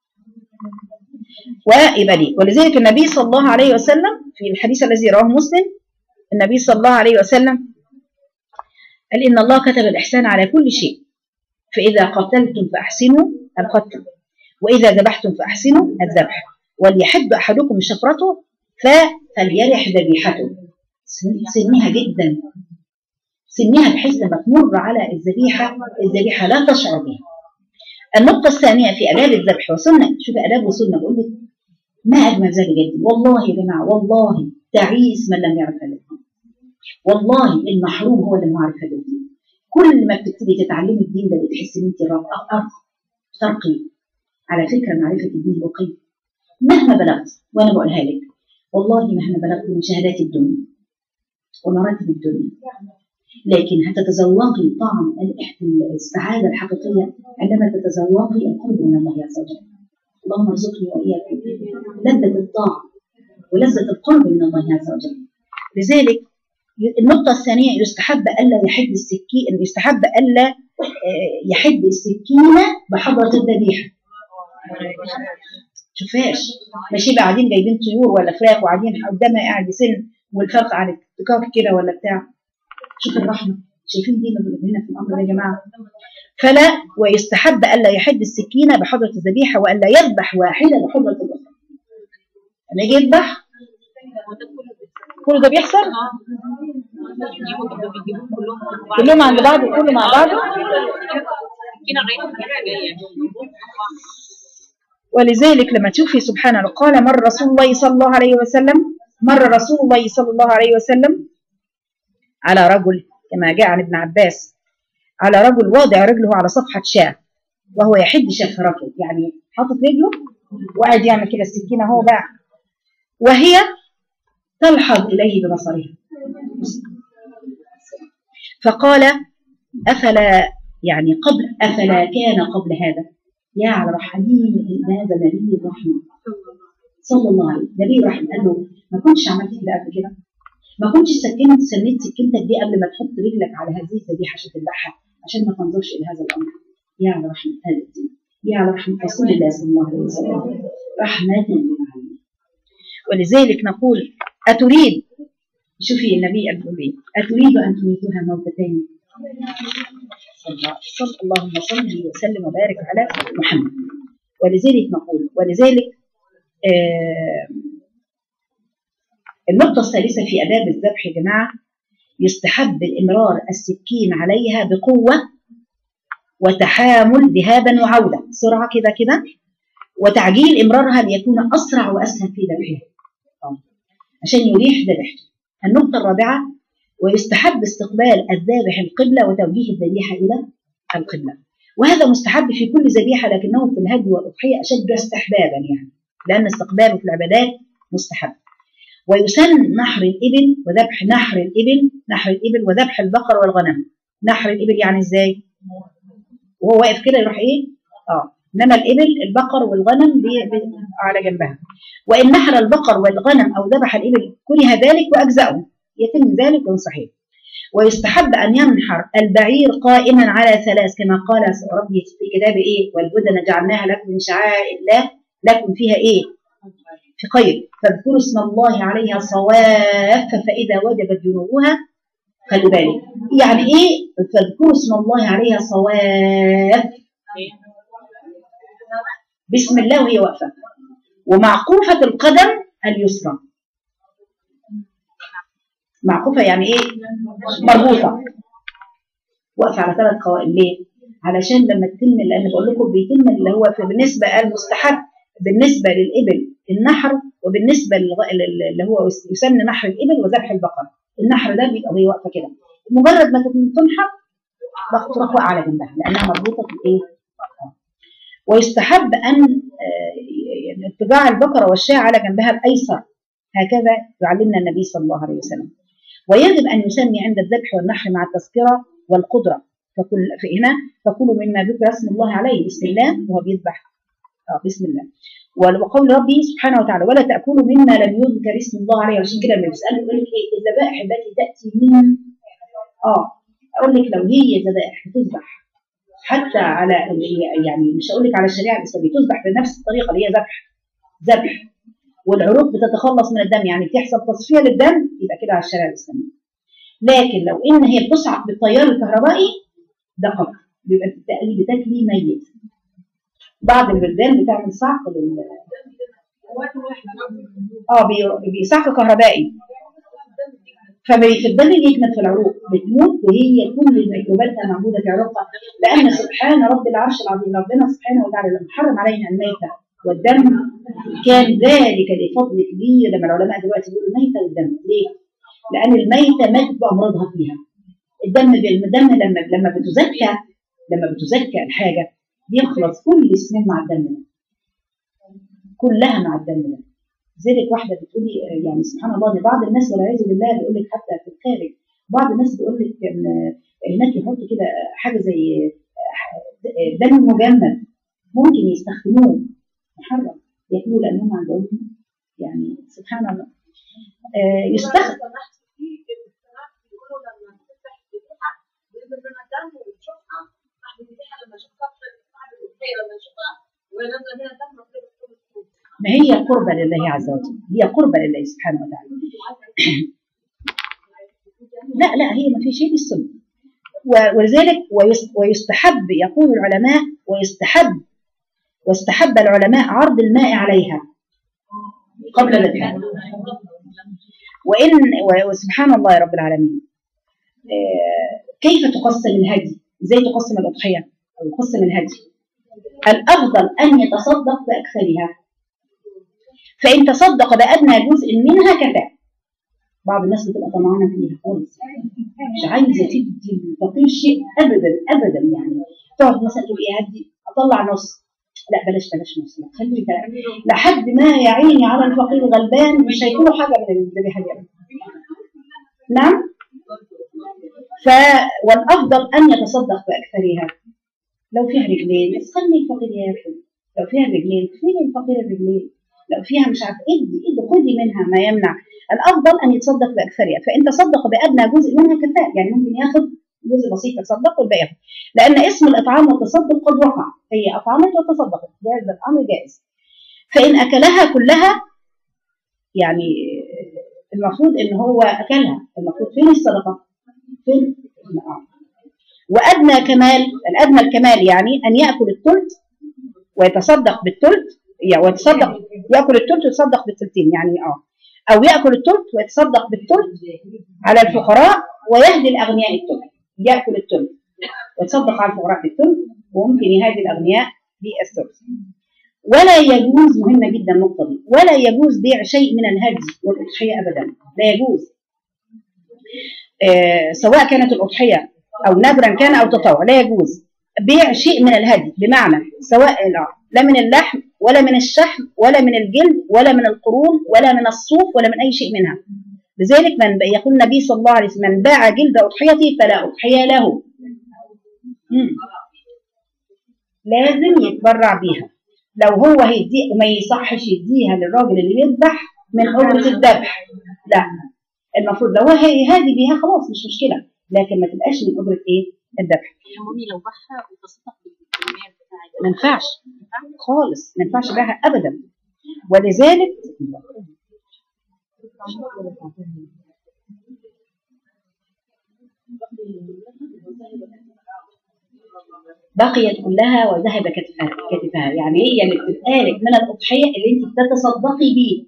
ويبقى دي ولذلك النبي صلى الله عليه وسلم في الحديث الذي رواه مسلم النبي صلى الله عليه وسلم قال إن الله كتب الإحسان على كل شيء فإذا قتلتم فأحسنوا القتل وإذا ذبحتم فأحسنوا الذبح وليحب أحدكم شفرته ف- فليرح ذبيحته سن- سنيها جدا سنيها بحيث لما تمر على الذبيحة الذبيحة لا تشعر بها النقطة الثانية في آداب الذبح وسنة شوفي آداب وسنة بقول لك ما أجمل ذلك جدا والله يا جماعة والله تعيس من لم يعرف هذا الدين والله المحروم هو اللي ما عرف هذا الدين كل ما بتبتدي تتعلمي الدين ده بتحسي ان انت رب أرض ترقي على فكرة معرفة الدين رقي مهما بلغت وأنا بقولها لك والله مهما بلغت من شهادات الدنيا ومراتب الدنيا لكن هتتذوقي طعم الإح- السعادة الحقيقية عندما تتذوقي القرب من الله عز وجل اللهم ارزقني وإياكم لذة الطاعة ولذة القرب من الله عز وجل لذلك النقطة الثانية يستحب ألا يحد السكين يستحب ألا آه، يحد السكينة بحضرة الذبيحة شوفاش ماشي بقى قاعدين جايبين طيور ولا فراخ وقاعدين قدامها قاعد يسن والفرق على التكاك كده ولا بتاع شوف الرحمة شايفين دي من هنا في الامر يا جماعه فلا ويستحب الا يحد السكينه بحضره الذبيحه والا يذبح واحده بحضره الاخرى لما يجي يذبح كل ده بيحصل كلهم عند بعض كله مع بعضه ولذلك لما تشوفي سبحان الله قال مر رسول الله صلى الله عليه وسلم مر رسول الله صلى الله عليه وسلم على رجل كما جاء عن ابن عباس على رجل واضع رجله على صفحة شاة وهو يحد شفرته يعني حاطط رجله وقاعد يعمل كده السكينة هو بقى وهي تلحظ إليه ببصرها فقال أفلا يعني قبل أفلا كان قبل هذا يا على رحمين هذا نبي الرحمة صلى الله عليه وسلم نبي الرحمة قال له ما كنتش عملت كده قبل كده ما كنتش سكنت سنيت سكينتك دي قبل ما تحط رجلك على هذه الذبيحه عشان تذبحها عشان ما تنظرش الى هذا الامر يا على رحمه هذا الدين يا على رحمه رسول الله صلى الله عليه وسلم رحمه للعالمين ولذلك نقول اتريد شوفي النبي قال ايه اتريد ان تميتها موتتين صلى اللهم صل وسلم وبارك على محمد ولذلك نقول ولذلك آه النقطة الثالثة في آداب الذبح يا جماعة يستحب الإمرار السكين عليها بقوة وتحامل ذهابا وعودة سرعة كده كده وتعجيل إمرارها ليكون أسرع وأسهل في ذبحها عشان يريح ذبحته النقطة الرابعة ويستحب استقبال الذابح القبلة وتوجيه الذبيحة إلى القبلة وهذا مستحب في كل ذبيحة لكنه في الهدي والأضحية أشد استحبابا يعني لأن استقباله في العبادات مستحب ويسن نحر الإبل وذبح نحر الإبل نحر الإبل وذبح البقر والغنم نحر الإبل يعني إزاي وهو واقف كده يروح إيه آه إنما الإبل البقر والغنم بي بي على جنبها وإن نحر البقر والغنم أو ذبح الإبل كره ذلك وأجزأه يتم ذلك صحيح ويستحب أن ينحر البعير قائما على ثلاث كما قال ربي في كتاب إيه والبدن جعلناها لكم من شعائر الله لكم فيها إيه في خير فاذكروا اسم الله عليها صواف فإذا وجبت جنوبها خلوا بالك يعني إيه فاذكروا اسم الله عليها صواف بسم الله وهي واقفة ومعقوفة القدم اليسرى معقوفة يعني إيه مربوطة واقفة على ثلاث قوائم ليه علشان لما تتم لأن بقول لكم بيتم اللي هو في بالنسبة المستحب بالنسبة للإبل النحر وبالنسبة اللي هو يسمى نحر الإبل وذبح البقر النحر ده بيبقى وهي واقفة كده مجرد ما تنحر تروح واقعة على جنبها لأنها مربوطة في الإيه ويستحب أن اتجاع البقرة والشاة على جنبها الأيسر هكذا يعلمنا النبي صلى الله عليه وسلم ويجب أن يسمي عند الذبح والنحر مع التذكرة والقدرة فكل هنا فكلوا مما ذكر اسم الله عليه بسم الله وهو بيذبح آه بسم الله وقول ربي سبحانه وتعالى ولا تاكلوا مما لم يذكر اسم الله عليه عشان كده لما بيسالوا يقول لك ايه الذبائح التي تاتي من اه اقول لك لو هي ذبائح بتذبح حتى على يعني مش هقول لك على الشريعه الاسلاميه تذبح بنفس الطريقه اللي هي ذبح ذبح والعروق بتتخلص من الدم يعني بتحصل تصفيه للدم يبقى كده على الشريعه الاسلاميه لكن لو ان هي بتصعق بالتيار الكهربائي ده قبر بيبقى بتاكلي ميت بعض البلدان بتعمل صعق لل اه بيصعق كهربائي ففي الدم يكمل في العروق بتموت وهي كل الميكروبات موجوده في عروقها لان سبحان رب العرش العظيم ربنا سبحانه وتعالى لما حرم علينا الميته والدم كان ذلك لفضل كبير لما العلماء دلوقتي بيقولوا الميته والدم ليه؟ لان الميته ماتت بامراضها فيها الدم الدم لما لما بتزكى لما بتزكى الحاجه بيخلص كل السنين مع الدم ده كلها مع الدم ده ذلك واحده بتقولي يعني سبحان الله ان بعض الناس والعياذ بالله بيقول لك حتى في الخارج بعض الناس بيقول لك ان هناك يحطوا كده حاجه زي دم مجمد ممكن يستخدموه محرم ياكلوه لانهم عندهم يعني سبحان الله آه يستخدم ما هي قربة لله عز وجل هي قربة لله سبحانه وتعالى لا لا هي ما في شيء بالسنة و- ولذلك ويس- ويستحب يقول العلماء ويستحب واستحب العلماء عرض الماء عليها قبل الذبح وإن و- وسبحان الله يا رب العالمين آه، كيف تقسم الهدي ازاي تقسم الأضحية أو يقسم الهدي الأفضل أن يتصدق بأكثرها فإن تصدق بأدنى جزء منها كفاه بعض الناس بتبقى طمعانة فيها خالص مش عايزة تدي الفقير شيء أبدا أبدا يعني تقعد مثلا تقول إيه هدي أطلع نص لا بلاش بلاش نص لا خليه ده لحد ما يا عيني على الفقير غلبان مش هيكونوا حاجة من الذبيحة دي أبداً. نعم ف والافضل ان يتصدق باكثرها لو فيها رجلين بس خلي الفقير ياكل لو فيها رجلين خلي الفقير الرجلين لو فيها مش عارف ادي ادي خدي منها ما يمنع الافضل ان يتصدق باكثرها فان تصدق بادنى جزء منها كفاء يعني ممكن ياخد جزء بسيط يتصدق والباقي ياخد لان اسم الاطعام والتصدق قد وقع هي اطعمت وتصدقت هذا الامر جائز فان اكلها كلها يعني المفروض ان هو اكلها المفروض فين الصدقه فين آه. وادنى كمال الادنى الكمال يعني ان ياكل الثلث ويتصدق بالثلث يعني ويتصدق ياكل الثلث ويتصدق بالثلثين يعني اه او ياكل الثلث ويتصدق بالثلث على الفقراء ويهدي الاغنياء الثلث ياكل الثلث ويتصدق على الفقراء بالثلث وممكن يهدي الاغنياء بالثلث ولا يجوز مهمه جدا النقطه دي ولا يجوز بيع شيء من الهدي والاضحيه ابدا لا يجوز آه، سواء كانت الأضحية أو نذرا كان أو تطوع لا يجوز بيع شيء من الهدي بمعنى سواء لا, لا من اللحم ولا من الشحم ولا من الجلد ولا من القرون ولا من الصوف ولا من أي شيء منها لذلك من يقول النبي صلى الله عليه وسلم من باع جلد أضحيتي فلا أضحية له مم. لازم يتبرع بيها لو هو هيدي وما يصحش يديها للراجل اللي يذبح من أجرة الذبح لا المفروض لو هو هادي بيها خلاص مش مشكله لكن ما تبقاش من اجره ايه الذبح المهم لو بحها وتصدق بالكميات بتاعتها ما ينفعش خالص ما ينفعش بها ابدا ولذلك بقيت كلها وذهب كتفها كتفها يعني هي اللي بتبقى لك من الاضحيه اللي انت بتتصدقي بيه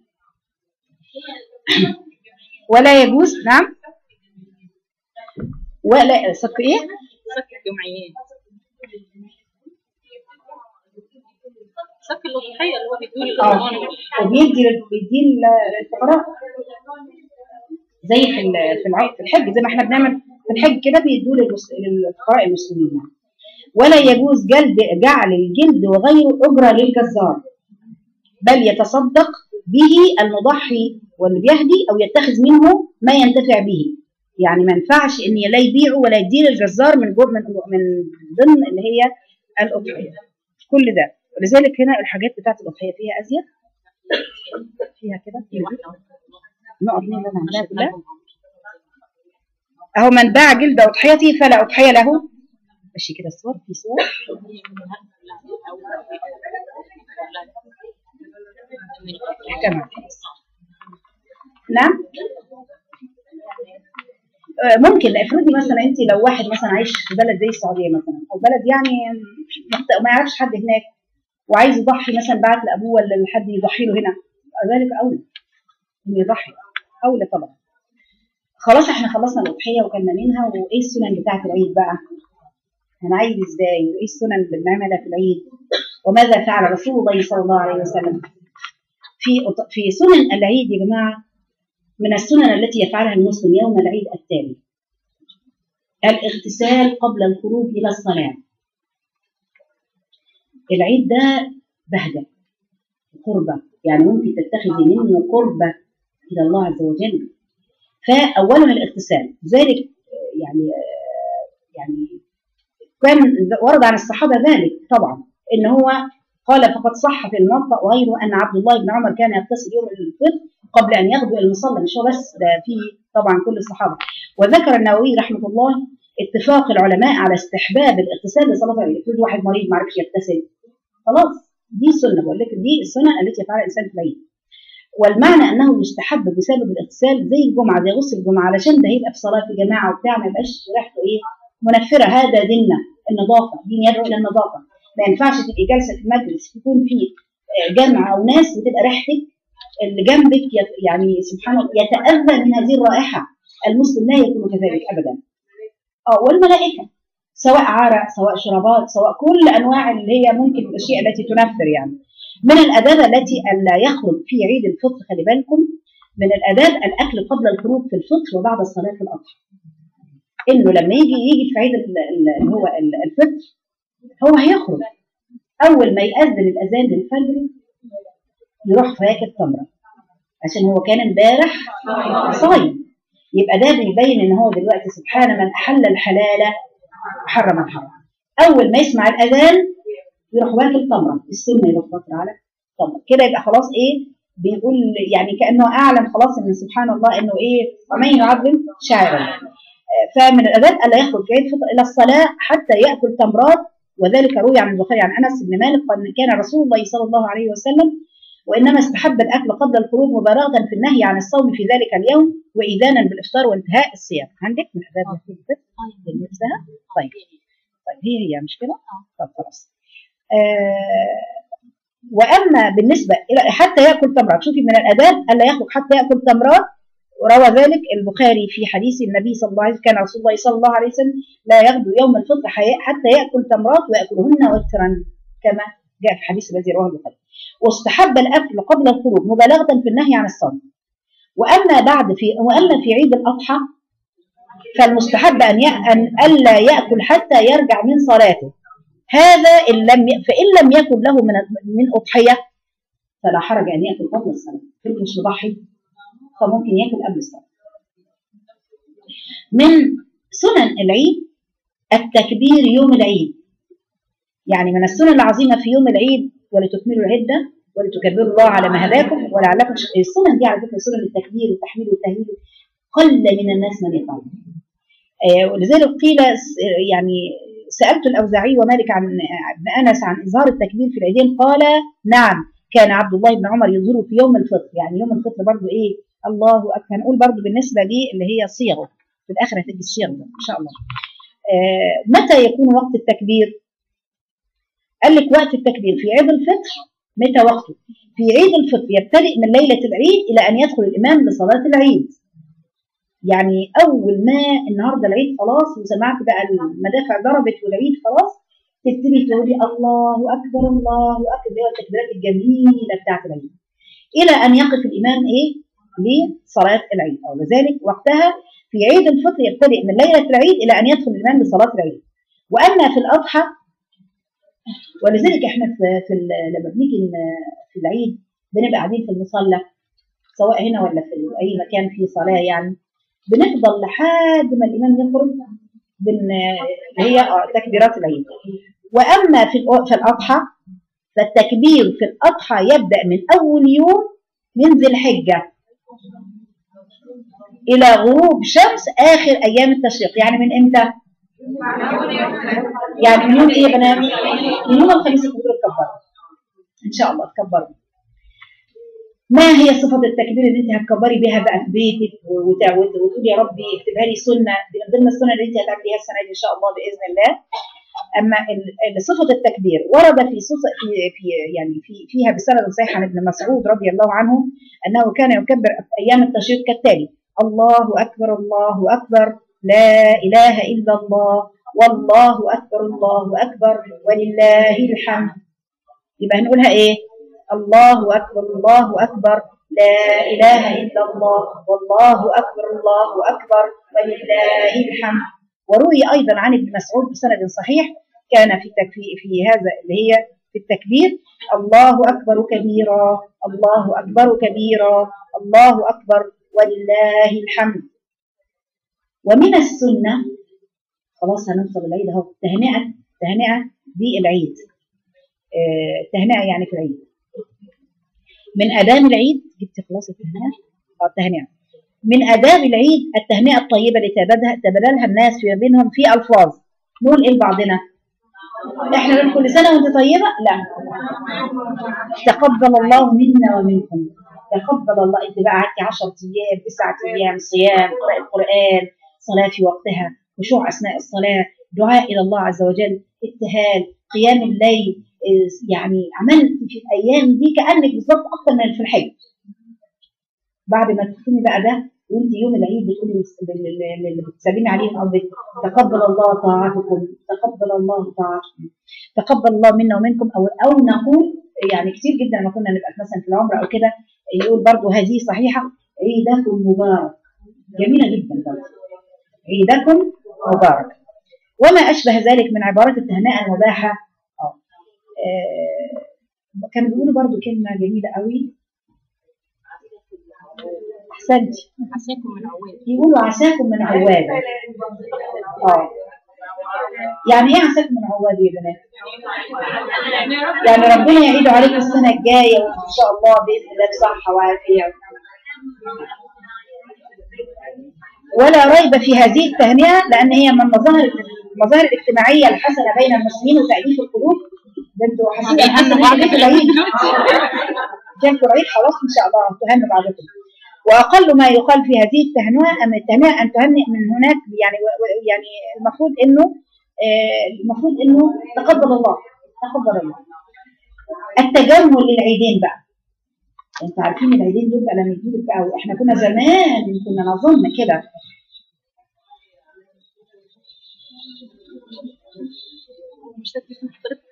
ولا يجوز نعم ولا صك ايه سك الجمعيات سك الأضحية اللي هو بيدور اه الأضمان وبيدي بيدي للفقراء زي في ال- في الع- في الحج زي ما احنا بنعمل في الحج كده بيدوا للمس- للفقراء المسلمين يعني. ولا يجوز جلد جعل الجلد وغيره اجره للجزار بل يتصدق به المضحي واللي بيهدي او يتخذ منه ما ينتفع به يعني ما ينفعش ان لا يبيعه ولا يديه للجزار من جو- من من ضمن اللي هي الاضحيه كل ده ولذلك هنا الحاجات بتاعت الاضحيه فيها ازيد فيها كده نقط مين اللي انا عاملاها كلها اهو من باع جلد اضحيتي فلا اضحيه له ماشي كده الصور في صور تمام نعم آه، ممكن افرضي مثلا انت لو واحد مثلا عايش في بلد زي السعوديه مثلا او بلد يعني مخت- ما يعرفش حد هناك وعايز يضحي مثلا بعت لابوه ولا لحد يضحي له هنا ذلك اولى انه يضحي اولى طبعا خلاص احنا خلصنا الاضحيه وكنا منها وايه السنن بتاعه العيد بقى هنعيد ازاي وايه السنن اللي بنعملها في العيد وماذا فعل رسول الله صلى الله عليه وسلم في في سنن العيد يا جماعه من السنن التي يفعلها المسلم يوم العيد التالي الاغتسال قبل الخروج الى الصلاه العيد ده بهجه قربه يعني ممكن تتخذي منه قربه الى الله عز وجل فاولها الاغتسال ذلك آه، يعني آه، يعني كان ورد عن الصحابه ذلك طبعا ان هو قال فقد صح في الموطأ وغيره ان عبد الله بن عمر كان يغتسل يوم الفطر قبل ان يغدو الى المصلى مش هو بس ده في طبعا كل الصحابه وذكر النووي رحمه الله اتفاق العلماء على استحباب الاغتسال لصلاه العيد افرض واحد مريض ما عرفش يغتسل خلاص دي سنه بقول لك دي السنه التي يفعلها الانسان في العيد والمعنى انه يستحب بسبب الاغتسال زي الجمعه زي غسل الجمعه علشان ده هيبقى في صلاه في جماعه وبتاع ما يبقاش ريحته ايه منفره هذا ديننا النظافه دين يدعو الى النظافه ما ينفعش تبقي جالسه في مجلس يكون فيه آه، جمع او ناس وتبقى ريحتك اللي جنبك يت- يعني سبحان الله يتاذى من هذه الرائحه المسلم لا يكون كذلك ابدا اه والملائكه سواء عرق سواء شرابات سواء كل انواع اللي هي ممكن الاشياء التي تنفر يعني من الاداب التي الا يخرج في عيد الفطر خلي بالكم من الاداب الاكل قبل الخروج في الفطر وبعد الصلاه في الاضحى انه لما يجي يجي في عيد ال- ال- اللي هو ال- الفطر هو هيخرج اول ما ياذن الاذان للفجر يروح فاكر تمره عشان هو كان امبارح صايم يبقى ده بيبين ان هو دلوقتي سبحان من احل الحلال حرم الحرام اول ما يسمع الاذان يروح واكل تمره السنه يروح فاطر على تمره كده يبقى خلاص ايه بيقول يعني كانه اعلن خلاص ان سبحان الله انه ايه ومن يعظم شعائر الله فمن الاداب الا يخرج في عيد الفطر الى الصلاه حتى ياكل تمرات وذلك روي عن البخاري عن انس بن مالك قال إن كان رسول الله صلى الله عليه وسلم وانما استحب الاكل قبل الخروج مبالغه في النهي عن الصوم في ذلك اليوم واذانا بالافطار وانتهاء الصيام عندك من اداب يخرج الفطر اللي نفسها طيب طيب هي هي مش كده طب خلاص آه واما بالنسبه الى حتى ياكل تمرات شوفي من الاداب الا يخرج حتى ياكل تمرات وروى ذلك البخاري في حديث النبي صلى الله عليه وسلم كان رسول الله صلى الله عليه وسلم لا يغدو يوم الفطر حي- حتى ياكل تمرات وياكلهن وترا كما جاء في الحديث الذي رواه البخاري واستحب الاكل قبل الخروج مبالغه في النهي عن الصوم واما بعد في واما في عيد الاضحى فالمستحب ان يأ- ان الا ياكل حتى يرجع من صلاته هذا ان لم ي... فان لم يكن له من من اضحيه فلا حرج ان ياكل قبل الصلاه كنت مش مضحي فممكن ياكل قبل الصلاه من سنن العيد التكبير يوم العيد يعني من السنن العظيمه في يوم العيد ولتكملوا العده ولتكبروا الله على ما هداكم ولعلكم تشكرون. السنن دي على فكره سنن التكبير والتحميد والتهليل قل من الناس من يفعل آه، ولذلك قيل س- يعني سالت الاوزاعي ومالك عن ابن انس عن اظهار التكبير في العيدين قال نعم كان عبد الله بن عمر يظهره في يوم الفطر يعني يوم الفطر برضو ايه الله اكبر هنقول برضو بالنسبه لي اللي هي صيغه في الاخر هتيجي الصيغ ده ان شاء الله آه، متى يكون وقت التكبير قال لك وقت التكبير في عيد الفطر متى وقته في عيد الفطر يبتدئ من ليله العيد الى ان يدخل الامام لصلاه العيد يعني اول ما النهارده العيد خلاص وسمعت بقى المدافع ضربت والعيد خلاص تبتدي تقولي الله اكبر الله اكبر اللي هو التكبيرات الجميله بتاعت العيد الى ان يقف الامام ايه لصلاه العيد او لذلك وقتها في عيد الفطر يبتدئ من ليله العيد الى ان يدخل الامام لصلاه العيد واما في الاضحى ولذلك احنا في, في ال- لما بنيجي ن- في العيد بنبقى قاعدين في المصلى سواء هنا ولا في اي مكان فيه صلاه يعني بنفضل لحد ما الامام يخرج بن اللي هي آه، تكبيرات العيد واما في الأ- في الاضحى فالتكبير في الاضحى يبدا من اول يوم من ذي الحجه الى غروب شمس اخر ايام التشريق يعني من امتى؟ يعني من يوم ايه يا بنات؟ من يوم الخميس تقدروا تكبروا ان شاء الله تكبروا ما هي صفة التكبير اللي انت هتكبري بيها بقى في بيتك وت- وت- وتقولي يا ربي اكتبها لي سنة دي من ضمن السنة اللي انت هتعمليها السنة دي ان شاء الله بإذن الله أما ال- ال- صفة التكبير ورد في صفة في في يعني في فيها بسند صحيح عن ابن مسعود رضي الله عنه أنه كان يكبر أيام التشريق كالتالي الله أكبر الله أكبر لا إله إلا الله والله أكبر الله أكبر ولله الحمد يبقى هنقولها إيه؟ الله أكبر الله أكبر لا إله إلا الله والله أكبر الله أكبر ولله الحمد وروي أيضا عن ابن مسعود بسند صحيح كان في تكفي في هذا اللي هي في التكبير الله أكبر كبيرا الله أكبر كبيرا الله أكبر ولله الحمد ومن السنة خلاص هنوصل العيد اهو تهنئة تهنئة بالعيد آه، تهنئة يعني في العيد من آداب العيد جبت خلاص التهنئة اه التهنئة من آداب العيد التهنئة الطيبة اللي تبادلها تبادلها الناس في بينهم في ألفاظ نقول إيه لبعضنا احنا نقول كل سنة وانت طيبة لا تقبل الله منا ومنكم تقبل الله انت بقى قعدتي 10 ايام 9 ايام صيام قراءة القرآن صلاة في وقتها خشوع اثناء الصلاه دعاء الى الله عز وجل ابتهال قيام الليل إيه، يعني عملت في الايام دي كانك بالظبط اكتر من في الحج بعد ما تختمي بقى ده وانت يوم العيد بتقولي للس- لل- لل- اللي بتسلمي عليهم او بت- تقبل الله طاعتكم تقبل الله طاعتكم تقبل الله منا ومنكم او او نقول يعني كتير جدا لما كنا نبقى مثلا في العمره او كده يقول برضو هذه صحيحه عيدكم مبارك جميله جدا برضو عيدكم مبارك وما اشبه ذلك من عبارات التهنئه المباحه آه. آه، كانوا بيقولوا برضو كلمه جميله قوي احسنتي عساكم من عواد يقولوا عساكم من عواد اه يعني ايه عساكم من عواد يا بنات يعني ربنا يعيد عليكم السنه الجايه وان شاء الله باذن الله بصحه وعافيه ولا ريب في هذه التهنئه لان هي من مظاهر المظاهر الاجتماعيه الحسنه بين المسلمين وتاليف القلوب ده انتوا حاسين حاسين بعض في العيد جنب العيد خلاص ان شاء الله تهنوا بعضكم واقل ما يقال في هذه التهنئه ام التهنئه ان تهنئ من هناك يعني و- و- يعني المفروض انه آه، المفروض انه تقبل الله تقبل الله التجمل للعيدين بقى انتوا عارفين العيدين دول بقى لما يجيلك بقى واحنا كنا زمان كنا نظن كده مش تكلف حضرتك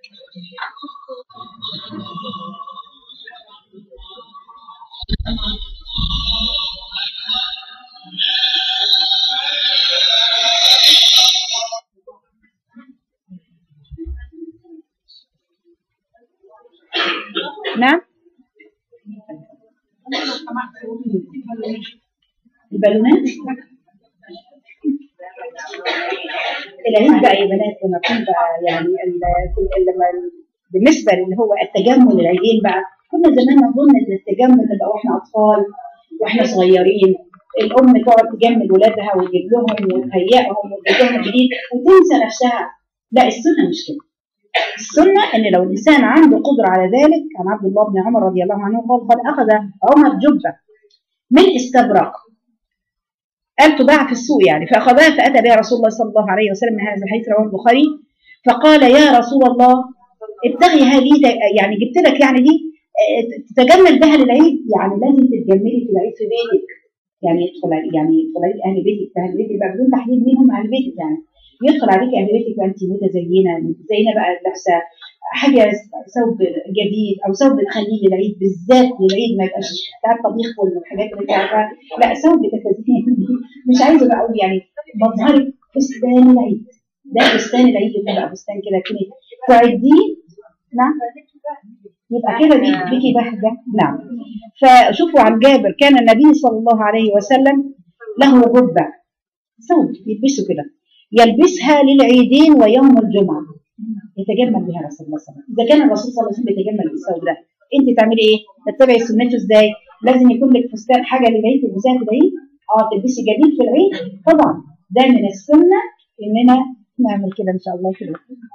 نعم البالونات العيد بقى يا بنات لما يكون بقى يعني ال- لما بالنسبه اللي هو التجمل العيدين بقى كنا زمان نظن ان التجمل ده بقى واحنا اطفال واحنا صغيرين الام تقعد تجمل ولادها وتجيب لهم وتهيئهم وتجيب لهم جديد وتنسى نفسها لا السنه مش كده السنة أن لو الإنسان عنده قدرة على ذلك عن عبد الله بن عمر رضي الله عنه قال قد أخذ عمر جبة من استبرق قال تباع في السوق يعني فأخذها فأتى بها رسول الله صلى الله عليه وسلم من هذا الحديث رواه البخاري فقال يا رسول الله ابتغي هذه يعني جبت لك يعني دي آه، تتجمل بها للعيد يعني لازم تتجملي في العيد في بيتك يعني يدخل عليك يعني يدخل عليك اهل بيتك اهل بيتك بقى بدون تحديد مين هم اهل بيتك يعني يدخل عليك اهل بيتك وانت متزينه متزينه بقى لابسه حاجه ثوب جديد او ثوب تخليه للعيد بالذات للعيد ما يبقاش بتاع الطبيخ والحاجات اللي انت عارفاها لا ثوب تتزين مش عايزه بقى اقول يعني مظهرك فستان العيد ده فستان العيد يكون بقى فستان كده كده تعديه نعم يبقى كده دي ليكي بهجه نعم فشوفوا عن جابر كان النبي صلى الله عليه وسلم له جبه ثوب يلبسه كده يلبسها للعيدين ويوم الجمعه يتجمل بها رسول الله صلى الله عليه وسلم اذا كان الرسول صلى الله عليه وسلم بيتجمل بالثوب ده انت تعملي ايه؟ تتبعي سنته ازاي؟ لازم يكون لك فستان حاجه للعيد تلبسيها في العيد اه تلبسي جديد في العيد طبعا ده من السنه اننا نعمل كده ان شاء الله كده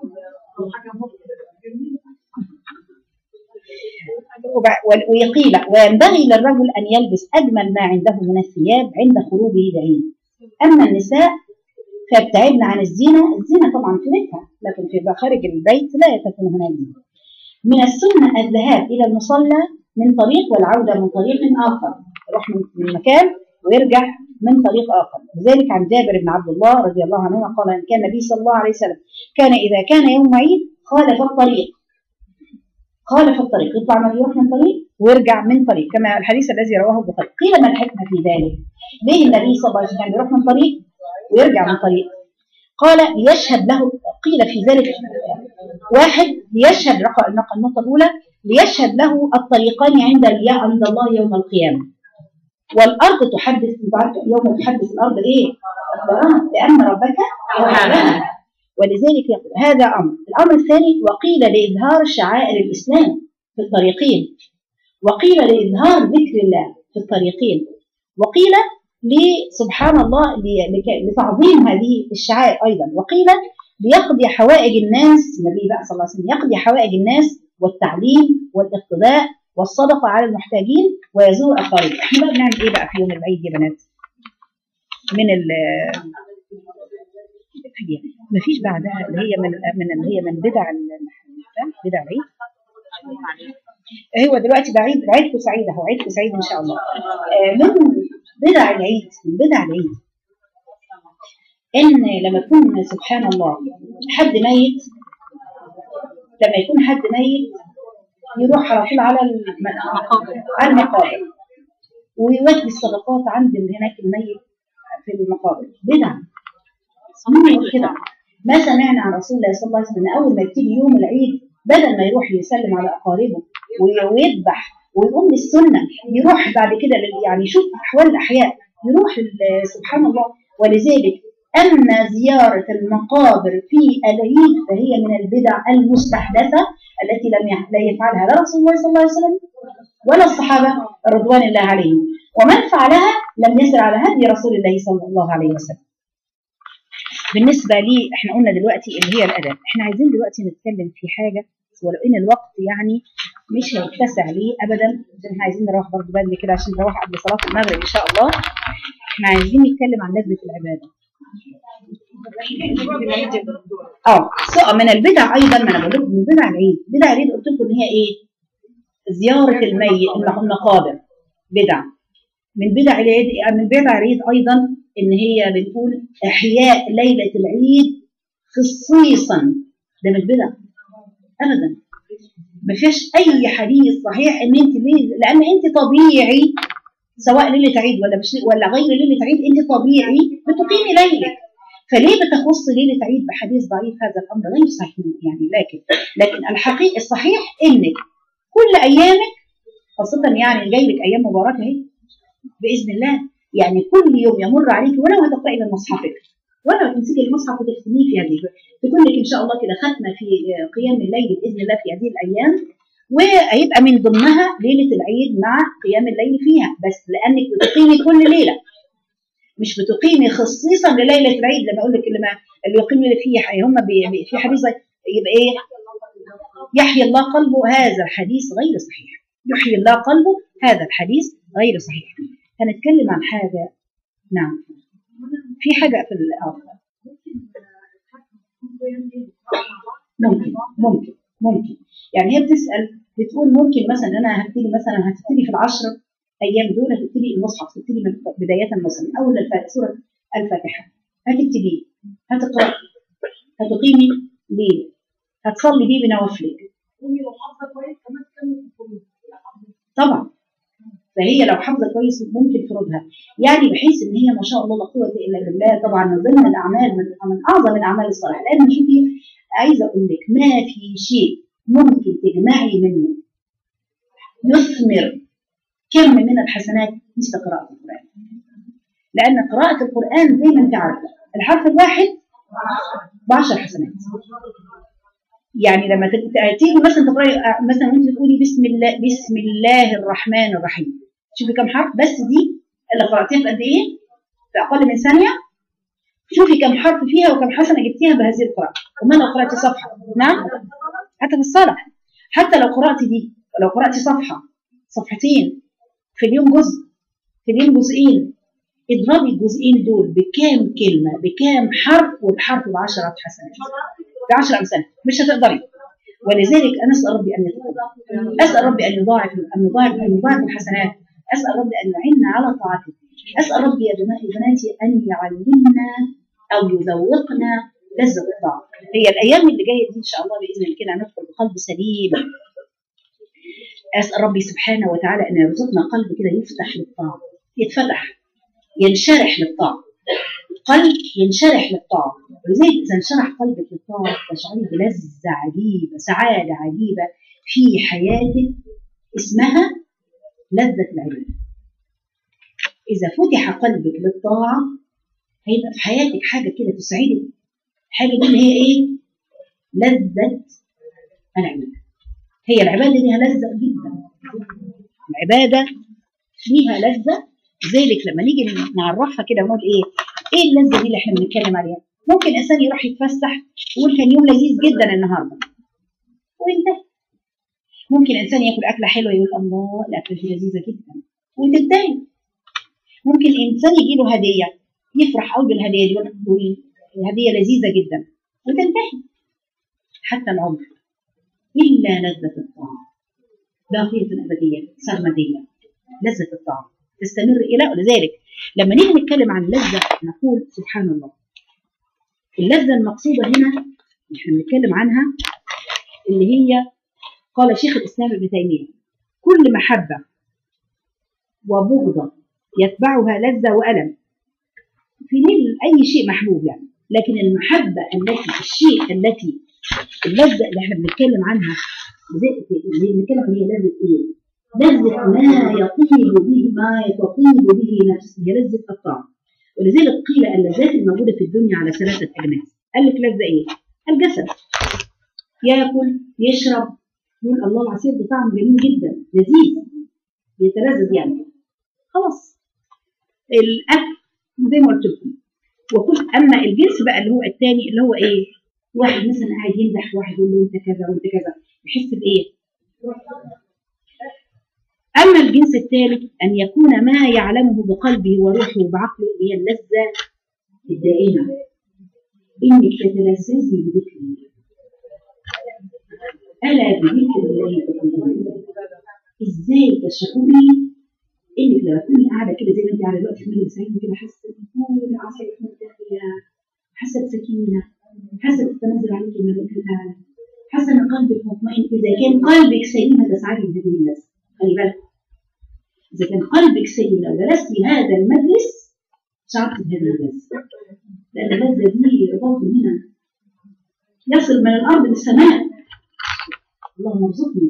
وبع- وال- ويقيل وينبغي للرجل أن يلبس أجمل ما عنده من الثياب عند خروجه العيد أما النساء فيبتعدن عن الزينة الزينة طبعا في بيتها لكن في خارج البيت لا تكون هناك زينة من السنة الذهاب إلى المصلى من طريق والعودة من طريق آخر يروح من من مكان ويرجع من طريق آخر لذلك عن جابر بن عبد الله رضي الله عنه قال أن كان النبي صلى الله عليه وسلم كان إذا كان يوم عيد خالف الطريق خالف الطريق يطلع من يروح من طريق ويرجع من طريق كما الحديث الذي رواه البخاري قيل ما الحكمة في ذلك ليه النبي صلى الله عليه وسلم كان يروح من طريق ويرجع من طريق قال ليشهد له قيل في ذلك واحد ليشهد رقم النقطة النقطة الأولى ليشهد له الطريقان عند عند الله يوم القيامة والأرض تحدث انتوا عارفة يوم تحدث الأرض إيه؟ أخبارها لأن ربك أوحى لها ولذلك يقول هذا أمر الأمر الثاني وقيل لإظهار شعائر الإسلام في الطريقين وقيل لإظهار ذكر الله في الطريقين وقيل سبحان الله ل- لك- لتعظيم هذه الشعائر أيضا وقيل ليقضي حوائج الناس النبي بقى صلى الله عليه وسلم يقضي حوائج الناس والتعليم والاقتداء والصدقة على المحتاجين ويزور أقاربه احنا بقى بنعمل إيه بقى في يوم العيد يا بنات من ال فيها ما فيش بعدها اللي هي من من اللي هي من بدع ال- بدع العيد هو دلوقتي ده عيد عيدكم سعيد اهو عيدكم سعيد ان شاء الله آه، من بدع العيد من بدع العيد ان لما يكون سبحان الله حد ميت لما يكون حد ميت يروح على طول على الم- على المقابر ويودي الصدقات عند اللي هناك الميت في المقابر بدعة مين يقول كده ما سمعنا عن رسول الله صلى الله عليه وسلم ان اول ما يبتدي يوم العيد بدل ما يروح يسلم على اقاربه وي- ويذبح ويقوم للسنه يروح بعد كده لل- يعني يشوف احوال الاحياء يروح لل- سبحان الله ولذلك اما زياره المقابر في العيد فهي من البدع المستحدثه التي لم يح- لا يفعلها لا رسول الله صلى الله عليه وسلم ولا الصحابه رضوان الله عليهم ومن فعلها لم يسر على هدي رسول الله صلى الله عليه وسلم بالنسبة لي احنا قلنا دلوقتي اللي هي الأدب احنا عايزين دلوقتي نتكلم في حاجة ولو ان الوقت يعني مش هيتسع ليه ابدا عشان احنا عايزين نروح برضه بدري كده عشان نروح قبل صلاة المغرب ان شاء الله احنا عايزين نتكلم عن لذة العبادة اه سواء من البدع ايضا ما انا بقول لكم من بدع العيد بدع العيد قلت لكم ان هي ايه زيارة الميت المقابر بدع من بدع العيد من بدع العيد ايضا ان هي بتقول احياء ليله العيد خصيصا ده من البدع ابدا ما فيش اي حديث صحيح ان انت ليه لان انت طبيعي سواء ليله عيد ولا مش ولا غير ليله عيد انت طبيعي بتقيمي ليلك فليه بتخص ليله عيد بحديث ضعيف هذا الامر غير صحيح يعني لكن لكن الحقيقه الصحيح انك كل ايامك خاصه يعني جاي لك ايام مباركه اهي باذن الله يعني كل يوم يمر عليك ولو هتقراي من مصحفك ولو تمسكي المصحف وتختميه في هذه تكون لك ان شاء الله كده ختمه في قيام الليل باذن الله في هذه الايام وهيبقى من ضمنها ليله العيد مع قيام الليل فيها بس لانك بتقيمي كل ليله مش بتقيمي خصيصا لليله العيد لما اقول لك اللي, ما اللي يقيم فيه هم بي- بي- في حديث يبقى ايه يحيي الله قلبه هذا الحديث غير صحيح يحيي الله قلبه هذا الحديث غير صحيح هنتكلم عن حاجة نعم في حاجة في الأرض ممكن ممكن ممكن يعني هي بتسأل بتقول ممكن مثلا أنا هبتدي مثلا هتبتدي في العشر أيام دول هتبتدي المصحف تبتدي من بداية مثلا من أول الفاتحة سورة الفاتحة هتبتدي هتقرأ هتقيمي ليل هتصلي بيه بنوافلك طبعا فهي لو حافظه كويس ممكن فرضها يعني بحيث ان هي ما شاء الله لا قوه الا بالله طبعا من ضمن الاعمال من, من اعظم الاعمال الصالحه لان شوفي عايزه اقول لك ما في شيء ممكن تجمعي منه يثمر كم من الحسنات مثل قراءه القران لان قراءه القران زي ما انت عارفه الحرف الواحد بعشر حسنات يعني لما تت- تيجي مثلا تقراي مثلا وانت بتقولي بسم الله بسم الله الرحمن الرحيم شوفي كم حرف بس دي اللي قراتيها في قد ايه؟ في اقل من ثانيه شوفي كم حرف فيها وكم حسنه جبتيها بهذه القراءه وما لو قراتي صفحه نعم حتى في الصلاه حتى لو قراتي دي لو قراتي صفحه صفحتين في اليوم جزء في اليوم جزئين اضربي الجزئين دول بكام كلمه بكام حرف والحرف بعشرة حسنات بعشر امثال مش هتقدري ولذلك انا اسال ربي ان يتقبل اسال ربي ان يضاعف ان يضاعف ان يضاعف الحسنات اسال ربي ان يعيننا على طاعته اسال ربي يا جماعه بناتي ان يعلمنا او يذوقنا لذه الطاعه هي الايام اللي جايه دي ان شاء الله باذن الله كده هندخل بقلب سليم اسال ربي سبحانه وتعالى ان يرزقنا قلب كده يفتح للطاعه يتفتح ينشرح للطاعه قلب ينشرح للطاعه ولذلك اذا انشرح قلبك للطاعه تشعري بلذه عجيبه سعاده عجيبه في حياتك اسمها لذه العباده اذا فتح قلبك للطاعه هيبقى في حياتك حاجه كده تسعدك حاجه دي اللي هي ايه لذه العباده هي العباده ليها لذه جدا العباده فيها لذه ذلك لما نيجي نعرفها كده ونقول ايه ايه اللذه دي اللي احنا بنتكلم عليها ممكن انسان يروح يتفسح ويقول كان يوم لذيذ جدا النهارده وينتهي ممكن انسان ياكل اكله حلوه يقول الله الاكله دي لذيذه جدا وتنتهي ممكن انسان يجي له هديه يفرح قوي بالهديه دي ويقول هدية لذيذة جدا وتنتهي حتى العمر إلا لذة الطعام باقية أبدية سرمدية لذة الطعام تستمر إلى ولذلك لما نيجي نتكلم عن اللذة نقول سبحان الله اللذة المقصودة هنا احنا بنتكلم عنها اللي هي قال شيخ الإسلام ابن تيمية كل محبة وبغضة يتبعها لذة وألم في نيل أي شيء محبوب يعني لكن المحبة التي الشيء التي اللذة اللي احنا بنتكلم عنها زي اللي بنتكلم عنها هي لذة ايه؟ لذة ما يطيب به ما تطيب به نفسه هي لذة الطعم ولذلك قيل اللذات الموجودة في الدنيا على ثلاثة أجناس قال لك لذة ايه؟ الجسد ياكل يشرب يقول الله العصير ده طعم جميل جدا لذيذ يتلذذ يعني خلاص الاكل زي ما قلت لكم وكل اما الجنس بقى اللي هو الثاني اللي هو ايه واحد مثلا قاعد يمدح واحد يقول له انت كذا وانت كذا يحس بايه اما الجنس الثالث ان يكون ما يعلمه بقلبه وروحه وبعقله هي اللذه الدائمه انك تتلذذي بذكر الله الا بذكر الله تطمئن ازاي تشعري انك لما تكوني قاعده كده زي ما انت قاعده دلوقتي في مجلس علم كده حاسه بكل اعصابك مرتاحه حاسه بسكينه حاسه بتتنزل عليك الملائكه الاعلى حاسه ان قلبك مطمئن اذا كان قلبك سليم هتسعدي بهذه اللذه خلي بالك اذا كان قلبك سليم لو جلستي هذا المجلس شعرت بهذه اللذه لان اللذه دي رباط من هنا يصل من الارض للسماء اللهم ارزقني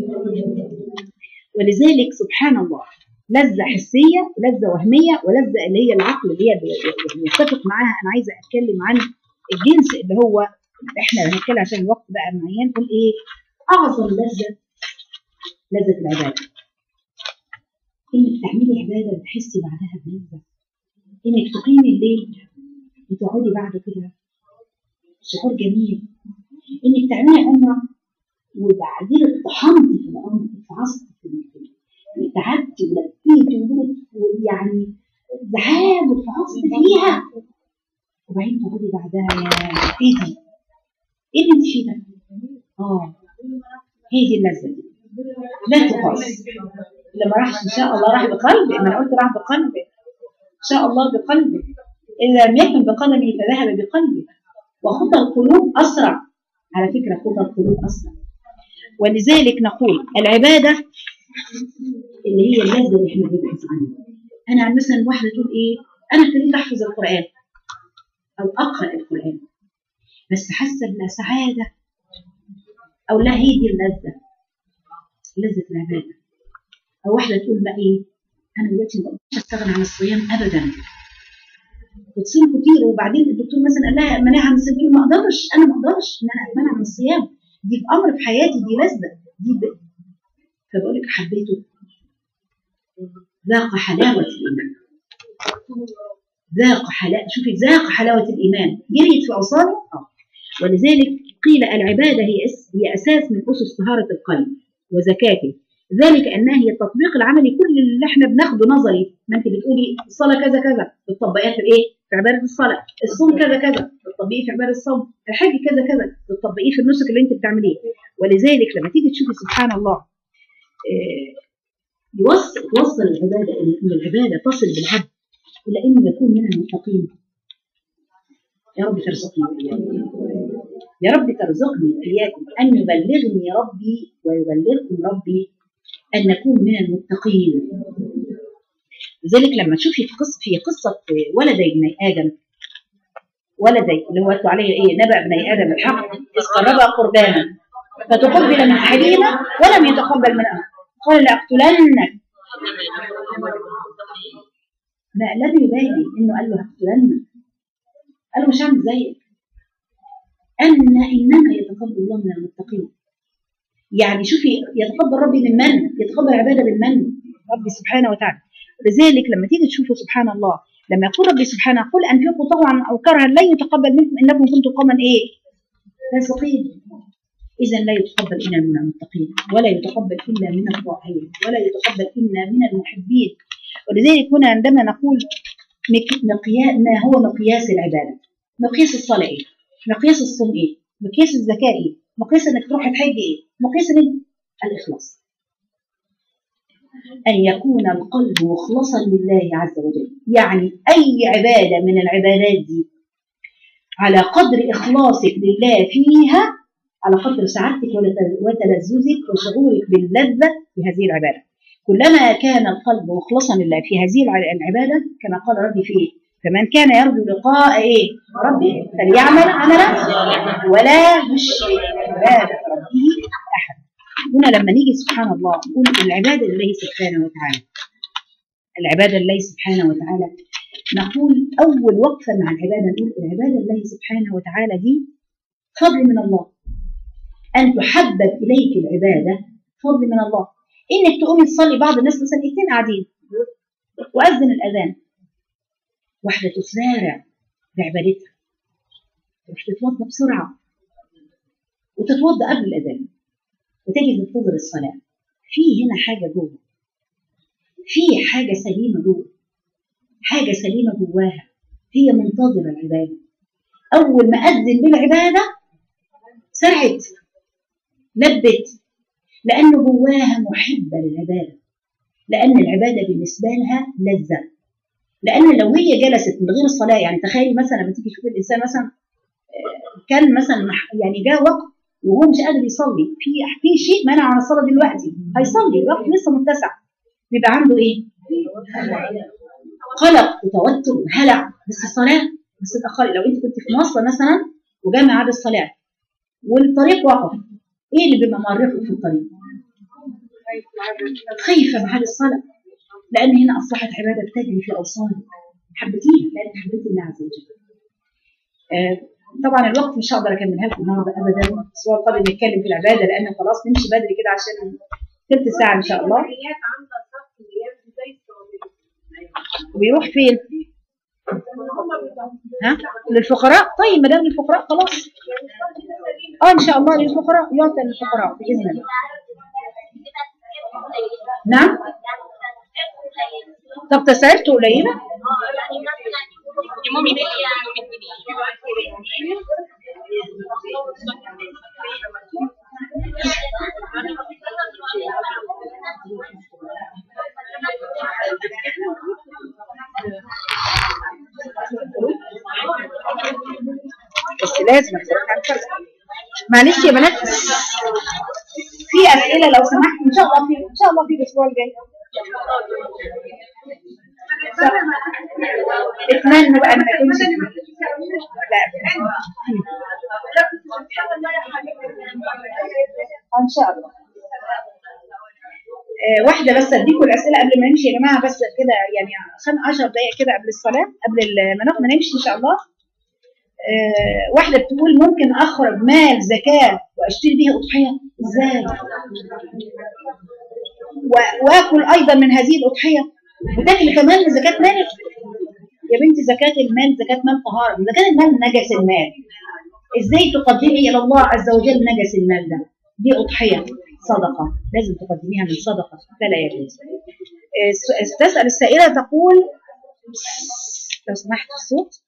ولذلك سبحان الله لذة حسية لذة وهمية ولذة اللي هي العقل اللي هي يتفق معاها أنا عايزة أتكلم عن الجنس اللي هو إحنا هنتكلم عشان الوقت بقى معين نقول إيه أعظم لذة لذة العبادة إنك تعملي عبادة وتحسي بعدها بلذة إنك تقيمي الليل وتقعدي بعد كده شعور جميل إنك تعملي عمرة وبعدين اتطحنتي في العمر اتفعصتي في المكان تعبتي ولفيتي ودوت ويعني ذهاب واتفعصت فيها وبعدين تقعدي بعدها يا ايه دي؟ ايه اللي انت فيه ده؟ اه هي دي اللذه دي لا تقاس لما راح ان شاء الله راح بقلبي انا قلت راح بقلبي ان شاء الله بقلبي اذا لم يكن بقلبه فذهب بقلبي وخطى القلوب اسرع على فكره خطى القلوب اسرع ولذلك نقول العباده اللي هي اللذه اللي احنا بنبحث عنها انا مثلا واحده تقول ايه انا ابتديت احفظ القران او اقرا القران بس حاسه بلا سعاده او لا هي دي اللذه لذه العباده او واحده تقول بقى ايه انا دلوقتي ما بقدرش استغنى عن الصيام ابدا بتصوم كتير وبعدين الدكتور مثلا قال لها منعها عن الصيام تقول ما اقدرش انا ما اقدرش ان انا اتمنع من الصيام دي بامر في حياتي دي لذه دي ب... فبقول لك حبيته ذاق حلاوه الايمان ذاق حلاوه شوفي ذاق حلاوه الايمان جريت في اوصاله اه ولذلك قيل العباده هي أس... هي اساس من اسس طهاره القلب وزكاته ذلك انها هي التطبيق العملي كل اللي احنا بناخده نظري ما انت بتقولي الصلاه كذا كذا بتطبقيها في الايه؟ في عباده الصلاه، الصوم كذا كذا بتطبقيه في عباده الصوم، الحج كذا كذا بتطبقيه في النسك اللي انت بتعمليه، ولذلك لما تيجي تشوفي سبحان الله آه يوصل توصل العباده ان العباده تصل بالعبد الى انه يكون من المتقين. يا رب ترزقني واياكم. يا رب ترزقني واياكم ان يبلغني ربي ويبلغكم ربي أن نكون من المتقين لذلك لما تشوفي في قصة في قصة ولدي ابن آدم ولدي اللي هو قالوا عليه إيه نبأ ابن آدم الحق إذ قربا قربانا فتقبل من أحدهما ولم يتقبل من آخر قال لأقتلنك ما لم يبالي إنه قال له هقتلنك قال له مش هعمل زيك أن إنما يتقبل الله من المتقين يعني شوفي يتقبل ربي من من يتقبل عباده بالمن ربي سبحانه وتعالى لذلك لما تيجي تشوفوا سبحان الله لما يقول ربي سبحانه قل انفقوا طوعا او كرها لن يتقبل منكم انكم كنتم قوما ايه فاسقين اذا لا يتقبل الا من المتقين ولا يتقبل الا من الطائعين ولا يتقبل الا من المحبين ولذلك هنا عندما نقول ما هو مقياس العباده مقياس الصلاه ايه مقياس الصوم ايه مقياس الزكاه ايه مقياس انك تروح تحج ايه مقياس إن الاخلاص أن يكون القلب مخلصا لله عز وجل يعني أي عبادة من العبادات دي على قدر إخلاصك لله فيها على قدر سعادتك ولت- وتلذذك وشعورك باللذة في هذه العبادة كلما كان القلب مخلصا لله في هذه الع- العبادة كما قال ربي فيه فمن كان يرجو لقاء إيه ربي فليعمل عملا ولا يشرك بعبادة ربه أحد هنا لما نيجي سبحان الله نقول العبادة لله سبحانه وتعالى العبادة لله سبحانه وتعالى نقول أول وقفة مع العبادة نقول العبادة لله سبحانه وتعالى دي فضل من الله أن تحبب إليك العبادة فضل من الله إنك تقومي تصلي بعض الناس مثلا اتنين قاعدين وأذن الأذان واحدة تسارع بعبادتها تروح تتوضى بسرعة وتتوضى قبل الأذان وتجي تنتظر الصلاة في هنا حاجة جوه في حاجة سليمة جوه حاجة سليمة جواها هي منتظرة العبادة أول ما أذن بالعبادة سعت لبت لأنه جواها محبة للعبادة لأن العبادة بالنسبة لها لذة لأن لو هي جلست من غير الصلاة يعني تخيلي مثلا لما تيجي تشوفي الإنسان مثلا آه، كان مثلا مح- يعني جاء وقت وهو مش قادر يصلي في في شيء منع عن الصلاة دلوقتي هيصلي الوقت لسه متسع بيبقى عنده إيه؟ قلق وتوتر وهلع بس الصلاة بس اتأخري لو أنت كنت في مواصلة مثلا وجاء ميعاد الصلاة والطريق وقف إيه اللي بيبقى مؤرقك في الطريق؟ خايفة مع الصلاة لأن هنا أصبحت عبادة تجري في أوصالك حبيتيها لأنك حبيتي الله عز وجل آه، طبعا الوقت مش هقدر اكملها لكم النهارده ابدا الاسبوع القادم نتكلم في العباده لان خلاص نمشي بدري كده عشان تلت ساعه ان شاء الله الحريات عندها شخص اللي يمشي زي السعودية وبيروح فين؟ هم بيبقوا- ها؟ للفقراء طيب ما دام للفقراء خلاص اه ان شاء الله للفقراء يعطى للفقراء باذن الله نعم طب تسعيرته قليله بس لازم اختلف عن فرق معلش يا بنات في اسئله لو سمحت ان شاء الله في ان شاء الله في الاسبوع الجاي اتمنى بقى ان ما يكونش لا ان شاء الله آه، واحده بس اديكم الاسئله قبل ما نمشي يا جماعه بس كده يعني خم 10 دقائق كده قبل الصلاه قبل ال- ما نق- ما نمشي ان شاء الله آه، واحده بتقول ممكن اخرج مال زكاه واشتري بيها اضحيه ازاي و- واكل ايضا من هذه الاضحيه وتاكل كمان من زكاه مالك يا بنتي زكاه المال زكاه مال طهاره زكاه المال نجس المال ازاي تقدمي الى الله عز وجل نجس المال ده دي اضحيه صدقه لازم تقدميها من صدقه فلا يجوز آه، الس- تسال السائله تقول لو سمحت الصوت